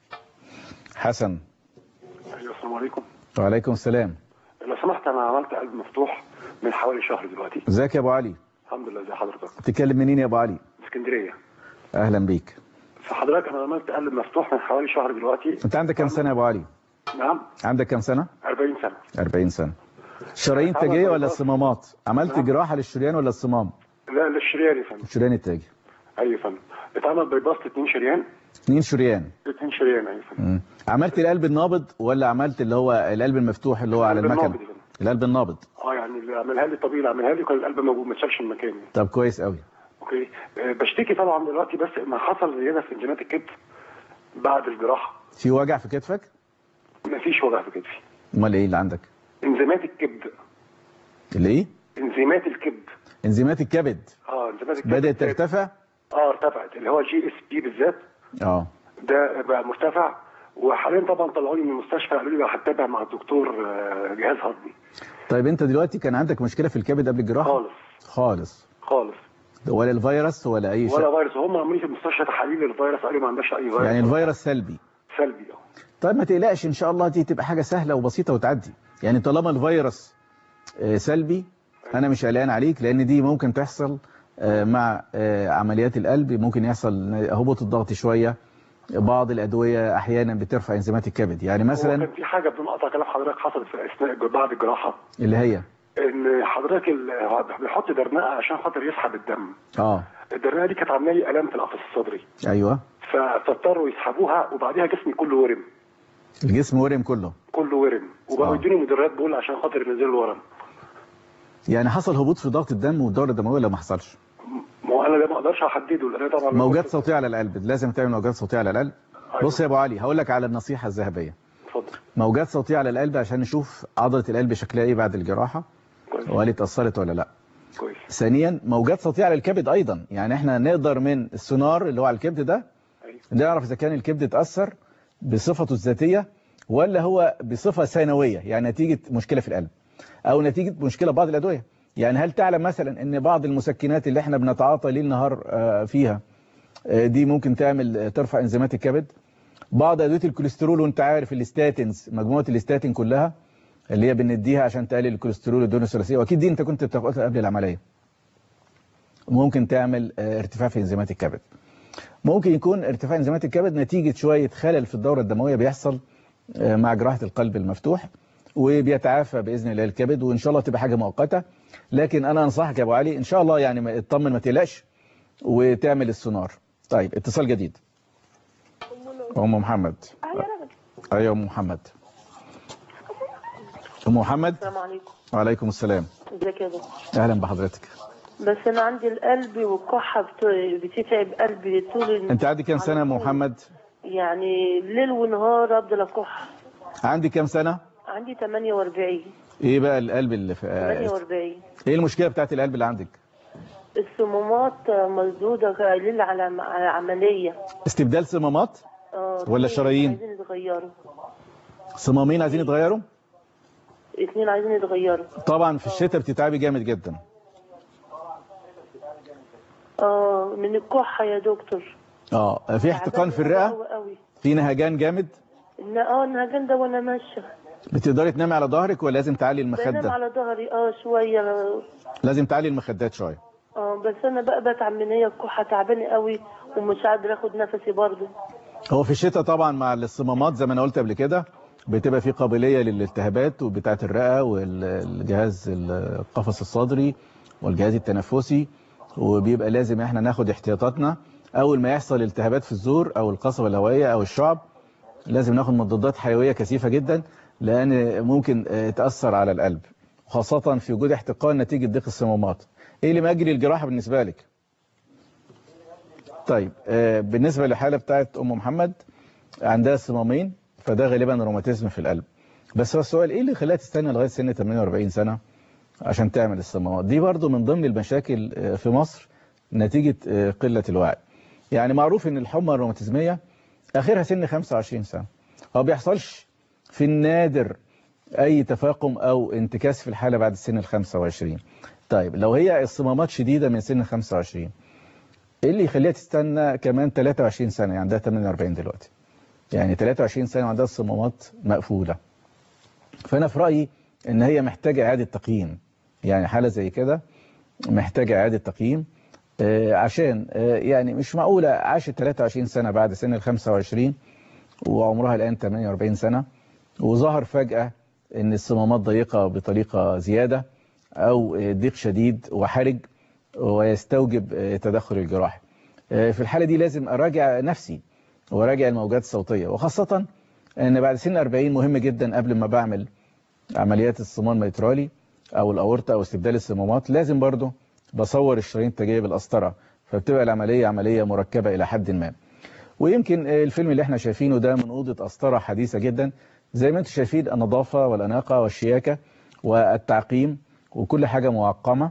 حسن ايوه السلام عليكم وعليكم السلام لو سمحت انا عملت قلب مفتوح من حوالي شهر دلوقتي ازيك يا ابو علي الحمد لله زي حضرتك بتتكلم منين يا ابو علي اسكندريه اهلا بيك فحضرتك انا عملت قلب مفتوح من حوالي شهر دلوقتي انت عندك كام سنه يا ابو علي نعم عندك كام سنه 40 سنه 40 سنه شرايين تاجيه ولا الصمامات عملت جراحه للشريان ولا الصمام لا للشريان يا فندم الشريان التاجي ايوه يا فندم اتعمل بايباس اتنين شريان اثنين شريان اتنين شريان ايوه يا فندم مم. عملت القلب النابض ولا عملت اللي هو القلب المفتوح اللي هو على القلب المكنه النابض يا فندم. القلب النابض اه يعني اللي عملها لي طبيعي عملها لي كان القلب موجود ما اتشالش من مكانه طب كويس قوي اوكي آه، بشتكي طبعا دلوقتي بس ما حصل زياده في انزيمات الكتف بعد الجراحه في وجع في كتفك مفيش وجع في كتفي امال ايه اللي عندك انزيمات الكبد اللي ايه انزيمات الكبد انزيمات الكبد اه انزيمات الكبد بدات ترتفع اه ارتفعت اللي هو جي اس بي بالذات اه ده بقى مرتفع وحاليا طبعا طلعوني من المستشفى قالوا لي هتتابع مع الدكتور آه، جهاز هضمي طيب انت دلوقتي كان عندك مشكله في الكبد قبل الجراحه خالص خالص خالص ولا الفيروس ولا اي شيء ولا فيروس هم عاملين لي في المستشفى تحاليل الفيروس قالوا ما عندهاش اي فيروس يعني الفيروس سلبي سلبي اه طيب ما تقلقش ان شاء الله دي تبقى حاجه سهله وبسيطه وتعدي يعني طالما الفيروس آه، سلبي انا مش قلقان عليك لان دي ممكن تحصل آه، مع آه، عمليات القلب ممكن يحصل هبوط الضغط شويه بعض الادويه احيانا بترفع انزيمات الكبد يعني هو مثلا كان في حاجه بدون قطع كلام حضرتك حصلت في اثناء بعد الجراحه اللي هي ان حضرتك ال- بيحط درنقه عشان خاطر يسحب الدم اه الدرنقه دي كانت عامله لي الام في القفص الصدري ايوه ف- فاضطروا يسحبوها وبعديها جسمي كله ورم الجسم ورم كله كله ورم وبقوا آه. يدوني مدرات بول عشان خاطر ينزلوا الورم يعني حصل هبوط في ضغط الدم والدوره الدمويه ولا ما حصلش ما هو انا ده ما اقدرش احدده لان أنا طبعا موجات صوتيه على القلب لازم تعمل موجات صوتيه على القلب بص يا ابو علي هقول لك على النصيحه الذهبيه اتفضل موجات صوتيه على القلب عشان نشوف عضله القلب شكلها ايه بعد الجراحه وهل اتاثرت ولا لا كويس ثانيا موجات صوتيه على الكبد ايضا يعني احنا نقدر من السونار اللي هو على الكبد ده نعرف اذا كان الكبد اتاثر بصفته الذاتيه ولا هو بصفه ثانويه يعني نتيجه مشكله في القلب او نتيجه مشكله بعض الادويه يعني هل تعلم مثلا ان بعض المسكنات اللي احنا بنتعاطى ليل نهار آه، فيها آه، دي ممكن تعمل آه، ترفع انزيمات الكبد بعض ادويه الكوليسترول وانت عارف الاستاتينز مجموعه الاستاتين كلها اللي هي بنديها عشان تقلل الكوليسترول والدهون الثلاثيه واكيد دي انت كنت بتاخدها قبل العمليه ممكن تعمل آه، ارتفاع في انزيمات الكبد ممكن يكون ارتفاع انزيمات الكبد نتيجه شويه خلل في الدوره الدمويه بيحصل آه، مع جراحه القلب المفتوح وبيتعافى باذن الله الكبد وان شاء الله تبقى حاجه مؤقته لكن انا انصحك يا ابو علي ان شاء الله يعني ما- اطمن ما تقلقش وتعمل السونار طيب اتصال جديد ام محمد ايوه يا ام محمد ام محمد السلام عليكم وعليكم السلام ازيك يا دكتور اهلا بحضرتك بس انا عندي القلب والكحه بت- بتتعب قلبي طول انت عندك كام سنه يا ام محمد يعني ليل ونهار افضل اكح عندي كام سنه عندي 48 ايه بقى القلب اللي في آه، 48 ايه المشكله بتاعت القلب اللي عندك الصمامات مسدوده قايلين على على عمليه استبدال صمامات اه ولا شرايين؟ عايزين يتغيروا صمامين عايزين يتغيروا اثنين عايزين يتغيروا طبعا في الشتاء بتتعبي جامد جدا اه من الكحه يا دكتور اه في احتقان في الرئه قوي قوي في نهجان جامد إن- اه النهجان ده وانا ماشيه بتقدري تنامي على ظهرك ولا لازم تعلي بنام المخده على ظهري اه شويه لازم تعلي المخدات شويه اه بس انا بقى بتعب من هي الكحه تعبانه قوي ومش قادره اخد نفسي برضه هو في الشتاء طبعا مع الصمامات زي ما انا قلت قبل كده بتبقى في قابلية للالتهابات وبتاعة الرئة والجهاز القفص الصدري والجهاز التنفسي وبيبقى لازم احنا ناخد احتياطاتنا اول ما يحصل التهابات في الزور او القصبة الهوائية او الشعب لازم ناخد مضادات حيوية كثيفة جدا لان ممكن آه، تأثر على القلب خاصة في وجود احتقان نتيجة ضيق الصمامات ايه اللي مجري الجراحة بالنسبة لك طيب آه، بالنسبة للحالة بتاعت ام محمد عندها صمامين فده غالبا روماتيزم في القلب بس هو السؤال ايه اللي خلاها تستنى لغايه سن 48 سنه عشان تعمل الصمامات دي برضو من ضمن المشاكل آه، في مصر نتيجه آه، قله الوعي يعني معروف ان الحمى الروماتيزميه اخرها سن 25 سنه هو بيحصلش في النادر اي تفاقم او انتكاس في الحاله بعد سن ال 25 طيب لو هي الصمامات شديده من سن 25 ايه اللي يخليها تستنى كمان 23 سنه يعني عندها 48 دلوقتي يعني 23 سنة وعندها الصمامات مقفولة فأنا في رأيي إن هي محتاجة إعادة تقييم يعني حالة زي كده محتاجة إعادة تقييم آه، عشان آه، يعني مش معقولة عاشت 23 سنة بعد سن ال 25 وعمرها الآن 48 سنة وظهر فجأة إن الصمامات ضيقة بطريقة زيادة أو آه، ضيق شديد وحرج ويستوجب آه، تدخل الجراحي آه، في الحالة دي لازم أراجع نفسي وراجع الموجات الصوتية وخاصة ان بعد سن 40 مهم جدا قبل ما بعمل عمليات الصمام الميترالي او الاورطه او استبدال الصمامات لازم برضو بصور الشرايين التاجيه بالقسطره فبتبقى العمليه عمليه مركبه الى حد ما ويمكن الفيلم اللي احنا شايفينه ده من اوضه قسطره حديثه جدا زي ما انتم شايفين النظافه والاناقه والشياكه والتعقيم وكل حاجه معقمه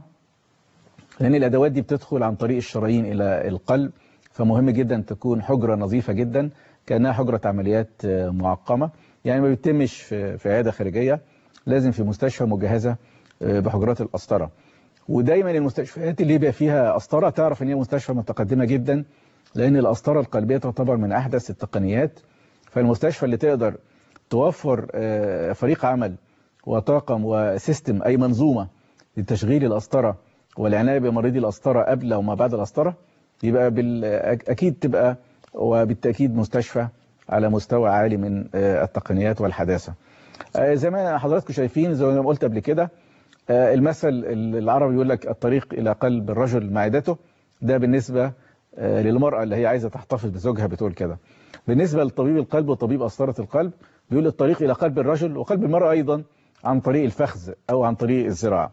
لان الادوات دي بتدخل عن طريق الشرايين الى القلب فمهم جدا تكون حجرة نظيفة جدا كأنها حجرة عمليات آه، معقمة يعني ما بيتمش في في عيادة خارجية لازم في مستشفى مجهزة آه، بحجرات القسطرة ودايما المستشفيات اللي يبقى فيها قسطرة تعرف ان هي مستشفى متقدمة جدا لان القسطرة القلبية تعتبر من احدث التقنيات فالمستشفى اللي تقدر توفر آه، فريق عمل وطاقم وسيستم اي منظومة لتشغيل القسطرة والعناية بمريضي القسطرة قبل وما بعد القسطرة يبقى بال... أكيد تبقى وبالتأكيد مستشفى على مستوى عالي من آه، التقنيات والحداثة آه، زي ما حضراتكم شايفين زي ما قلت قبل كده آه، المثل العربي يقول لك الطريق إلى قلب الرجل معدته ده بالنسبة آه، للمرأة اللي هي عايزة تحتفظ بزوجها بتقول كده بالنسبة لطبيب القلب وطبيب قسطرة القلب بيقول الطريق إلى قلب الرجل وقلب المرأة أيضا عن طريق الفخذ أو عن طريق الزراعة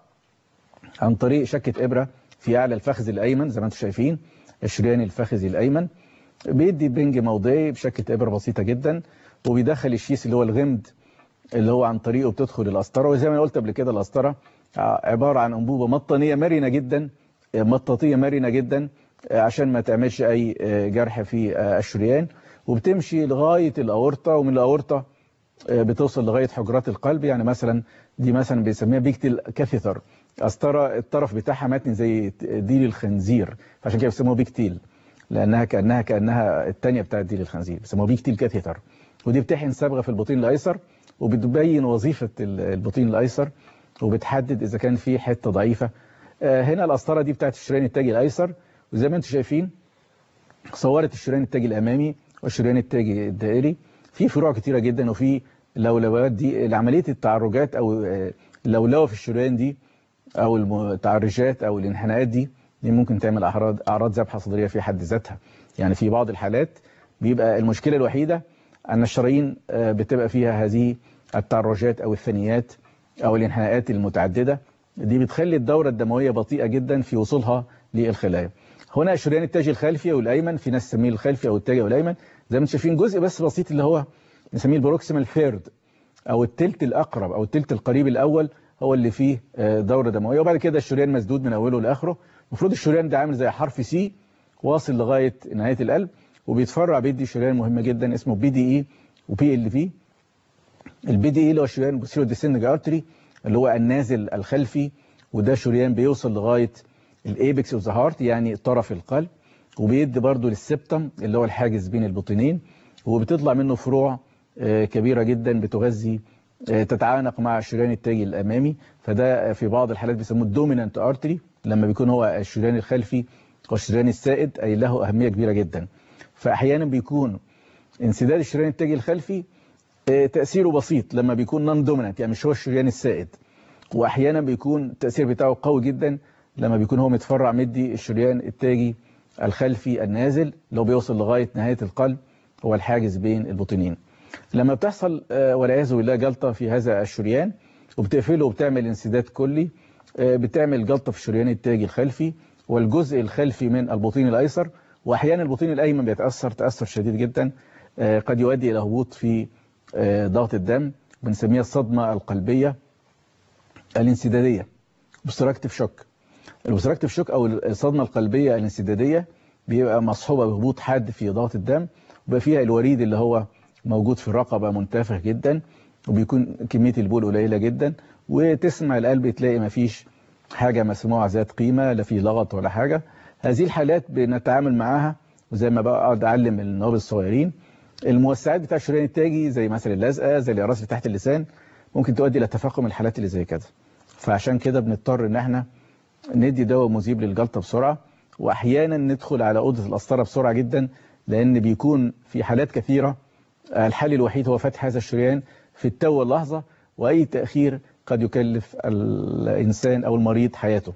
عن طريق شكة إبرة في أعلى الفخذ الأيمن زي ما انتم شايفين الشريان الفخذي الأيمن بيدي بنج موضعي بشكة إبرة بسيطة جدا وبيدخل الشيس اللي هو الغمد اللي هو عن طريقه بتدخل القسطرة وزي ما أنا قلت قبل كده القسطرة عبارة عن أنبوبة مطانية مرنة جدا مطاطية مرنة جدا عشان ما تعملش أي جرح في الشريان وبتمشي لغاية الأورطة ومن الأورطة بتوصل لغاية حجرات القلب يعني مثلا دي مثلا بيسميها بيكتل كاثيتر قسطرة الطرف بتاعها متن زي ديل الخنزير فعشان كده بيسموها بيكتيل لأنها كأنها كأنها الثانية بتاعت ديل الخنزير بيسموها بيكتيل كاثيتر ودي بتحقن صبغة في البطين الأيسر وبتبين وظيفة البطين الأيسر وبتحدد إذا كان في حتة ضعيفة هنا القسطرة دي بتاعت الشريان التاجي الأيسر وزي ما انتم شايفين صورت الشريان التاجي الأمامي والشريان التاجي الدائري في فروع كتيرة جدا وفي لولوات دي عملية التعرجات أو اللولوة في الشريان دي أو المتعرجات أو الانحناءات دي دي ممكن تعمل أعراض أعراض ذبحة صدرية في حد ذاتها يعني في بعض الحالات بيبقى المشكلة الوحيدة أن الشرايين بتبقى فيها هذه التعرجات أو الثنيات أو الانحناءات المتعددة دي بتخلي الدورة الدموية بطيئة جدا في وصولها للخلايا هنا الشريان التاجي الخلفي أو الأيمن في ناس تسميه الخلفي أو التاجي أو الأيمن زي ما انتم شايفين جزء بس بسيط اللي هو نسميه البروكسيمال ثيرد أو التلت الأقرب أو التلت القريب الأول هو اللي فيه دورة دموية وبعد كده الشريان مسدود من أوله لآخره المفروض الشريان ده عامل زي حرف سي واصل لغاية نهاية القلب وبيتفرع بيدي شريان مهمة جدا اسمه بي دي اي وبي ال في البي دي اي اللي هو الشريان بوستيريور ديسندنج ارتري اللي هو النازل الخلفي وده شريان بيوصل لغاية الايبكس اوف ذا هارت يعني طرف القلب وبيدي برضه للسبتم اللي هو الحاجز بين البطينين وبتطلع منه فروع كبيرة جدا بتغذي تتعانق مع الشريان التاجي الامامي فده في بعض الحالات بيسموه الدومينانت ارتري لما بيكون هو الشريان الخلفي والشريان السائد اي له اهميه كبيره جدا فاحيانا بيكون انسداد الشريان التاجي الخلفي آه، تأثيره بسيط لما بيكون نون دومينانت يعني مش هو الشريان السائد واحيانا بيكون التأثير بتاعه قوي جدا لما بيكون هو متفرع مدي الشريان التاجي الخلفي النازل لو بيوصل لغاية نهاية القلب هو الحاجز بين البطينين لما بتحصل آه، والعياذ بالله جلطة في هذا الشريان وبتقفله وبتعمل انسداد كلي آه، بتعمل جلطة في الشريان التاجي الخلفي والجزء الخلفي من البطين الأيسر وأحيانا البطين الأيمن بيتأثر تأثر شديد جدا آه، قد يؤدي إلى هبوط في آه، ضغط الدم بنسميها الصدمة القلبية الانسدادية obstructive شوك الobstructive شوك أو الصدمة القلبية الانسدادية بيبقى مصحوبة بهبوط حاد في ضغط الدم وبقى فيها الوريد اللي هو موجود في الرقبة منتفخ جدا وبيكون كمية البول قليلة جدا وتسمع القلب تلاقي مفيش حاجة مسموعة ذات قيمة لا في لغط ولا حاجة هذه الحالات بنتعامل معاها وزي ما بقعد أعلم النواب الصغيرين الموسعات بتاع الشريان التاجي زي مثلا اللزقة زي الإراس اللي تحت اللسان ممكن تؤدي إلى تفاقم الحالات اللي زي كده فعشان كده بنضطر إن احنا ندي دواء مذيب للجلطة بسرعة وأحيانا ندخل على أوضة القسطرة بسرعة جدا لأن بيكون في حالات كثيرة الحل الوحيد هو فتح هذا الشريان في التو اللحظة وأي تأخير قد يكلف الإنسان أو المريض حياته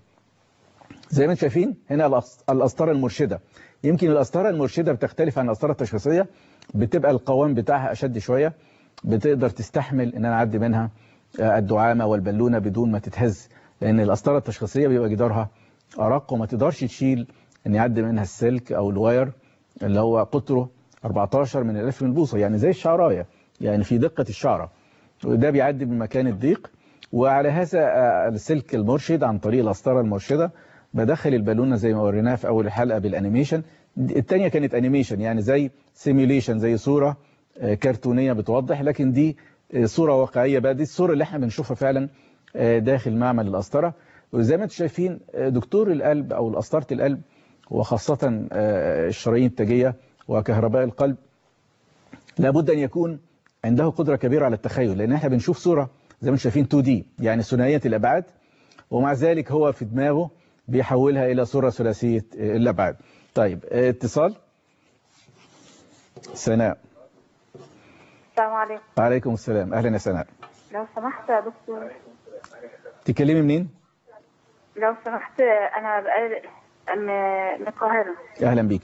زي ما انتم شايفين هنا الأس- القسطرة المرشدة يمكن القسطرة المرشدة بتختلف عن القسطرة التشخيصية بتبقى القوام بتاعها أشد شوية بتقدر تستحمل إن أنا أعدي منها آه، الدعامة والبالونة بدون ما تتهز لأن القسطرة التشخيصية بيبقى جدارها أرق وما تقدرش تشيل إن يعدي منها السلك أو الواير اللي هو قطره 14 من الألف من البوصة يعني زي الشعراية يعني في دقة الشعرة وده بيعدي من مكان الضيق وعلى هذا آه، السلك المرشد عن طريق القسطرة المرشدة بدخل البالونة زي ما وريناها في أول الحلقة بالأنيميشن التانية كانت أنيميشن يعني زي سيميوليشن زي صورة آه، كرتونية بتوضح لكن دي آه، صورة واقعية بقى دي الصورة اللي احنا بنشوفها فعلا آه، داخل معمل القسطرة وزي ما انتم شايفين آه، دكتور القلب أو قسطرة القلب وخاصة آه، الشرايين التاجية وكهرباء القلب لابد أن يكون عنده قدرة كبيرة على التخيل لأن احنا بنشوف صورة زي ما انتم شايفين 2 دي يعني ثنائية الأبعاد ومع ذلك هو في دماغه بيحولها إلى صورة ثلاثية الأبعاد طيب آه، اتصال سناء السلام عليكم عليكم السلام أهلا يا سناء لو سمحت يا دكتور تكلمي منين؟ لو سمحت انا بقى من من القاهره أهلا بيك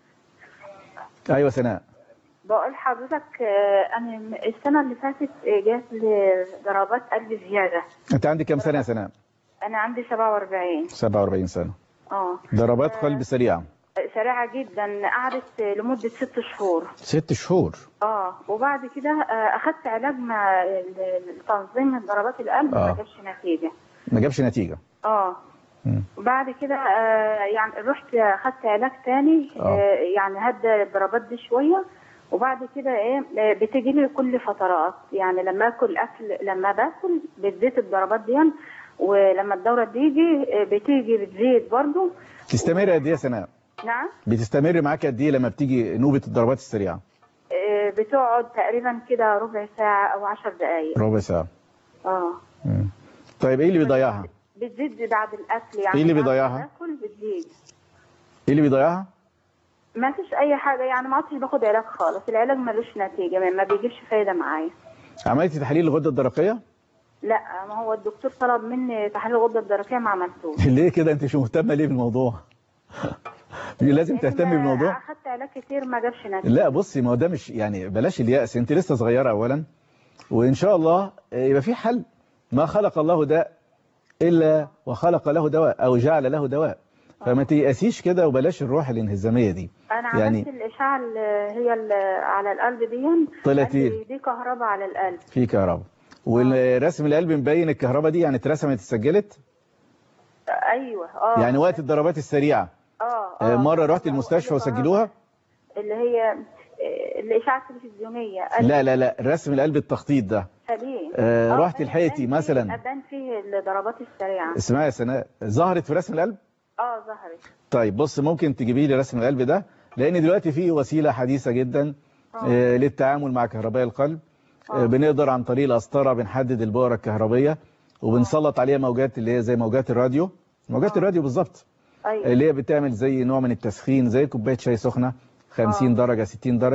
أيوة سناء بقول حضرتك آه، انا م- السنه اللي فاتت آه، جات لي ضربات قلب زياده أنت عندك كم سنة يا سناء؟ انا عندي 47 47 سنة اه ضربات قلب سريعة سريعه جدا قعدت لمده ست شهور ست شهور اه وبعد كده آه، اخدت علاج مع ال- تنظيم ضربات القلب آه. ما جابش نتيجه ما جابش نتيجة اه مم. وبعد كده آه، يعني رحت اخدت علاج تاني آه. آه، يعني هدى الضربات دي شويه وبعد كده ايه آه، بتيجي لي كل فترات يعني لما اكل اكل لما باكل بتزيد الضربات دي ولما الدوره تيجي آه، بتيجي بتزيد برضو تستمر قد إيه يا سناء؟ نعم بتستمر معاك قد إيه لما بتيجي نوبة الضربات السريعة؟ آه، بتقعد تقريبا كده ربع ساعه او عشر دقائق ربع ساعة اه مم. طيب إيه اللي بيضيعها؟ بتزيد بعد الاكل يعني إيه اللي بعد ما بيضيعها؟ باكل بتزيد إيه اللي بيضيعها؟ ما فيش اي حاجه يعني ما عدتش باخد علاج خالص العلاج ملوش نتيجه ما- ما بيجيبش فايده معايا عملتي تحليل الغدة الدرقية؟ لا ما هو الدكتور طلب مني تحليل الغده الدرقيه ما عملتوش ليه كده انت مش مهتمه ليه بالموضوع لازم تهتمي بالموضوع اخدت علاج كتير ما جابش نتيجه لا بصي ما هو ده مش يعني بلاش اليأس انت لسه صغيره اولا وان شاء الله يبقى في حل ما خلق الله داء الا وخلق له دواء او جعل له دواء فما تيأسيش كده وبلاش الروح الانهزاميه دي انا عملت يعني الاشعه اللي هي اللي على القلب دي طلعت قال ايه؟ لي دي كهرباء على القلب في كهرباء والرسم القلب مبين الكهرباء دي يعني اترسمت اتسجلت ايوه اه يعني وقت الضربات السريعه اه آه، اه مره رحت المستشفى وسجلوها اللي هي آه، الاشعه التلفزيونيه قال لا لا لا رسم القلب التخطيط ده سليم آه، آه، رحت بان- لحقتي بان فيه- مثلا بان فيه الضربات السريعه اسمعي يا سناء ظهرت في رسم القلب اه ظهرت طيب بص ممكن تجيبي لي رسم القلب ده لان دلوقتي في وسيله حديثه جدا آه، للتعامل مع كهرباء القلب آه، بنقدر عن طريق القسطره بنحدد البؤره الكهربيه وبنسلط عليها موجات اللي هي زي موجات الراديو موجات الراديو بالظبط ايوه اللي هي بتعمل زي نوع من التسخين زي كوبايه شاي سخنه 50 درجه 60 درجه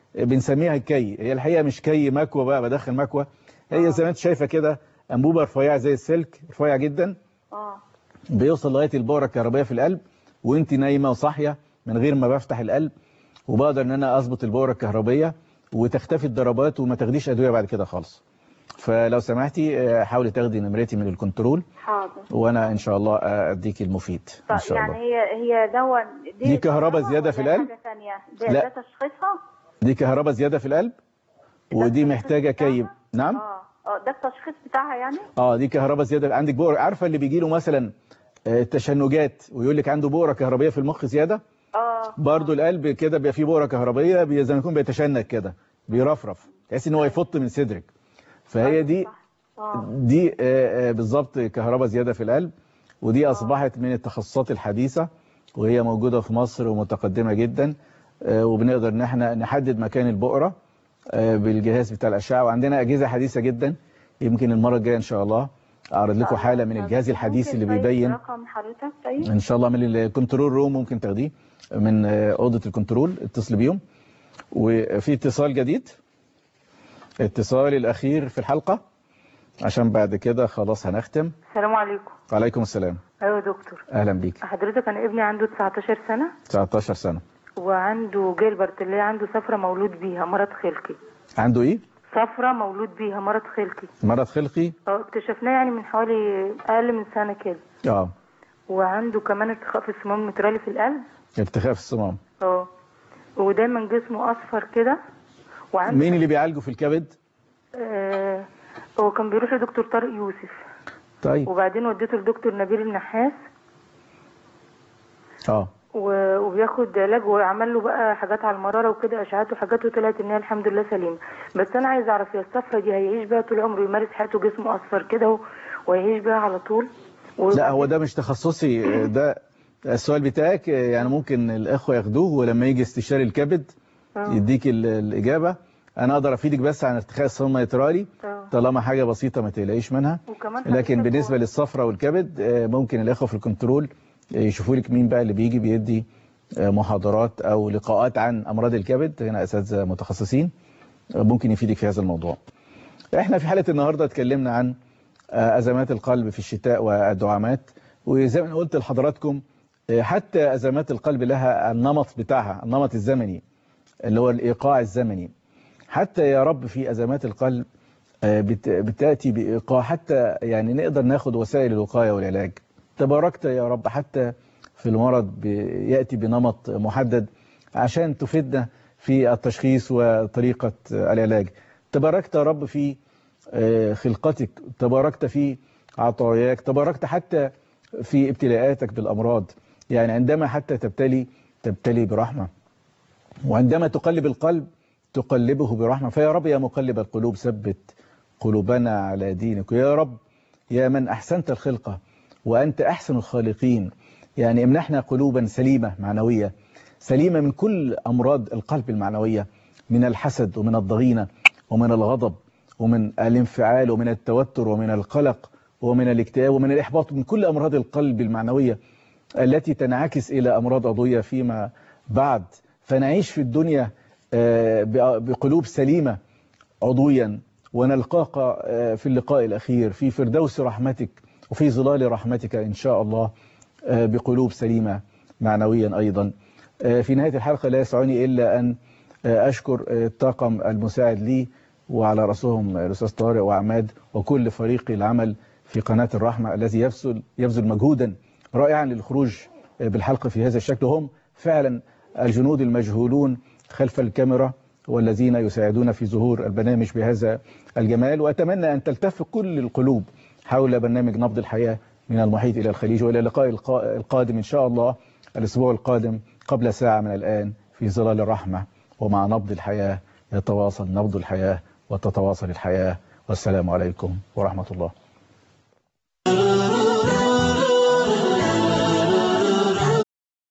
بنسميها الكي هي الحقيقه مش كي مكوى بقى بدخل مكوى هي زي ما انت شايفه كده انبوبه رفيعه زي السلك رفيعه جدا اه بيوصل لغايه البؤره الكهربائيه في القلب وانت نايمه وصاحيه من غير ما بفتح القلب وبقدر ان انا اظبط البؤره الكهربائيه وتختفي الضربات وما تاخديش ادويه بعد كده خالص فلو سمحتي آه، حاولي تاخدي نمرتي من الكنترول حاضر وانا ان شاء الله آه، اديك المفيد ان طيب شاء يعني الله هي هي دواء دي كهرباء زياده في ولا القلب حاجه ثانيه ده, لا. ده تشخيصها دي كهرباء زياده في القلب ودي محتاجه كي نعم اه اه ده التشخيص بتاعها يعني اه دي كهرباء زياده عندك بؤره عارفه اللي بيجي له مثلا آه، تشنجات ويقول لك عنده بؤره كهربائيه في المخ زياده اه برضو القلب كده بيبقى فيه بؤره كهربائيه بي- زي ما يكون بيتشنج كده بيرفرف تحس ان هو يفط من صدرك فهي دي اه دي آه، آه، بالظبط كهرباء زياده في القلب ودي اصبحت من التخصصات الحديثه وهي موجوده في مصر ومتقدمه جدا آه، وبنقدر ان احنا نحدد مكان البؤره آه، بالجهاز بتاع الاشعه وعندنا اجهزه حديثه جدا يمكن المره الجايه ان شاء الله اعرض لكم حاله من الجهاز الحديث اللي ممكن طيب بيبين رقم حضرتك طيب ان شاء الله من الكنترول روم ممكن تاخديه من آه، اوضه الكنترول اتصل بيهم وفي اتصال جديد اتصال الاخير في الحلقه عشان بعد كده خلاص هنختم السلام عليكم وعليكم السلام ايوه يا دكتور اهلا بيك حضرتك انا ابني عنده 19 سنه 19 سنه وعنده جيلبرت اللي هي عنده صفرة مولود بيها مرض خلقي عنده ايه صفرة مولود بيها مرض خلقي مرض خلقي اه اكتشفناه يعني من حوالي اقل من سنه كده اه وعنده كمان ارتخاء في الصمام المترالي في القلب ارتخاء في الصمام اه ودايما جسمه اصفر كده وعنده مين اللي بيعالجه في الكبد آه هو كان بيروح لدكتور طارق يوسف طيب وبعدين وديته لدكتور نبيل النحاس اه و- وبياخد علاج وعمل له بقى حاجات على المراره وكده اشعاعات وحاجات وطلعت ان هي الحمد لله سليمه بس انا عايزه اعرف هي الصفرة دي هيعيش بيها طول عمره يمارس حياته جسمه اصفر كده و- ويعيش بيها على طول و- لا هو ده مش تخصصي ده السؤال بتاعك يعني ممكن الاخوه ياخدوه ولما يجي استشاري الكبد آه. يديك ال- الاجابه انا اقدر افيدك بس عن ارتخاء الصمام اليترالي آه. طالما حاجه بسيطه ما تقلقيش منها وكمان لكن حضرتك بالنسبه هو- للصفرة والكبد آه، ممكن الاخوه في الكنترول آه، يشوفوا لك مين بقى اللي بيجي بيدي آه، محاضرات او لقاءات عن امراض الكبد هنا اساتذه متخصصين آه، ممكن يفيدك في هذا الموضوع احنا في حلقه النهارده اتكلمنا عن آه، ازمات القلب في الشتاء والدعامات وزي ما أنا قلت لحضراتكم آه، حتى ازمات القلب لها النمط بتاعها النمط الزمني اللي هو الايقاع الزمني حتى يا رب في ازمات القلب آه، بت- بتاتي بايقاع حتى يعني نقدر ناخد وسائل الوقايه والعلاج تباركت يا رب حتى في المرض بياتي بنمط محدد عشان تفيدنا في التشخيص وطريقه العلاج تباركت يا رب في آه، خلقتك تباركت في عطاياك تباركت حتى في ابتلاءاتك بالامراض يعني عندما حتى تبتلي تبتلي برحمه وعندما تقلب القلب تقلبه برحمة فيا رب يا مقلب القلوب ثبت قلوبنا على دينك يا رب يا من أحسنت الخلقة وأنت أحسن الخالقين يعني امنحنا قلوبا سليمة معنوية سليمة من كل أمراض القلب المعنوية من الحسد ومن الضغينة ومن الغضب ومن الانفعال ومن التوتر ومن القلق ومن الاكتئاب ومن الإحباط من كل أمراض القلب المعنوية التي تنعكس إلى أمراض عضوية فيما بعد فنعيش في الدنيا آه، بقلوب سليمة عضويا ونلقاك آه، في اللقاء الأخير في فردوس رحمتك وفي ظلال رحمتك إن شاء الله آه، بقلوب سليمة معنويا أيضا آه، في نهاية الحلقة لا يسعني إلا أن آه، أشكر آه، الطاقم المساعد لي وعلى رأسهم الأستاذ طارق وعماد وكل فريق العمل في قناة الرحمة الذي يبذل يبذل مجهودا رائعا للخروج آه، بالحلقة في هذا الشكل هم فعلا الجنود المجهولون خلف الكاميرا والذين يساعدون في ظهور البرنامج بهذا الجمال وأتمنى أن تلتف كل القلوب حول برنامج نبض الحياة من المحيط إلى الخليج وإلى اللقاء القا- القادم إن شاء الله الأسبوع القادم قبل ساعة من الآن في ظلال الرحمة ومع نبض الحياة يتواصل نبض الحياة وتتواصل الحياة والسلام عليكم ورحمة الله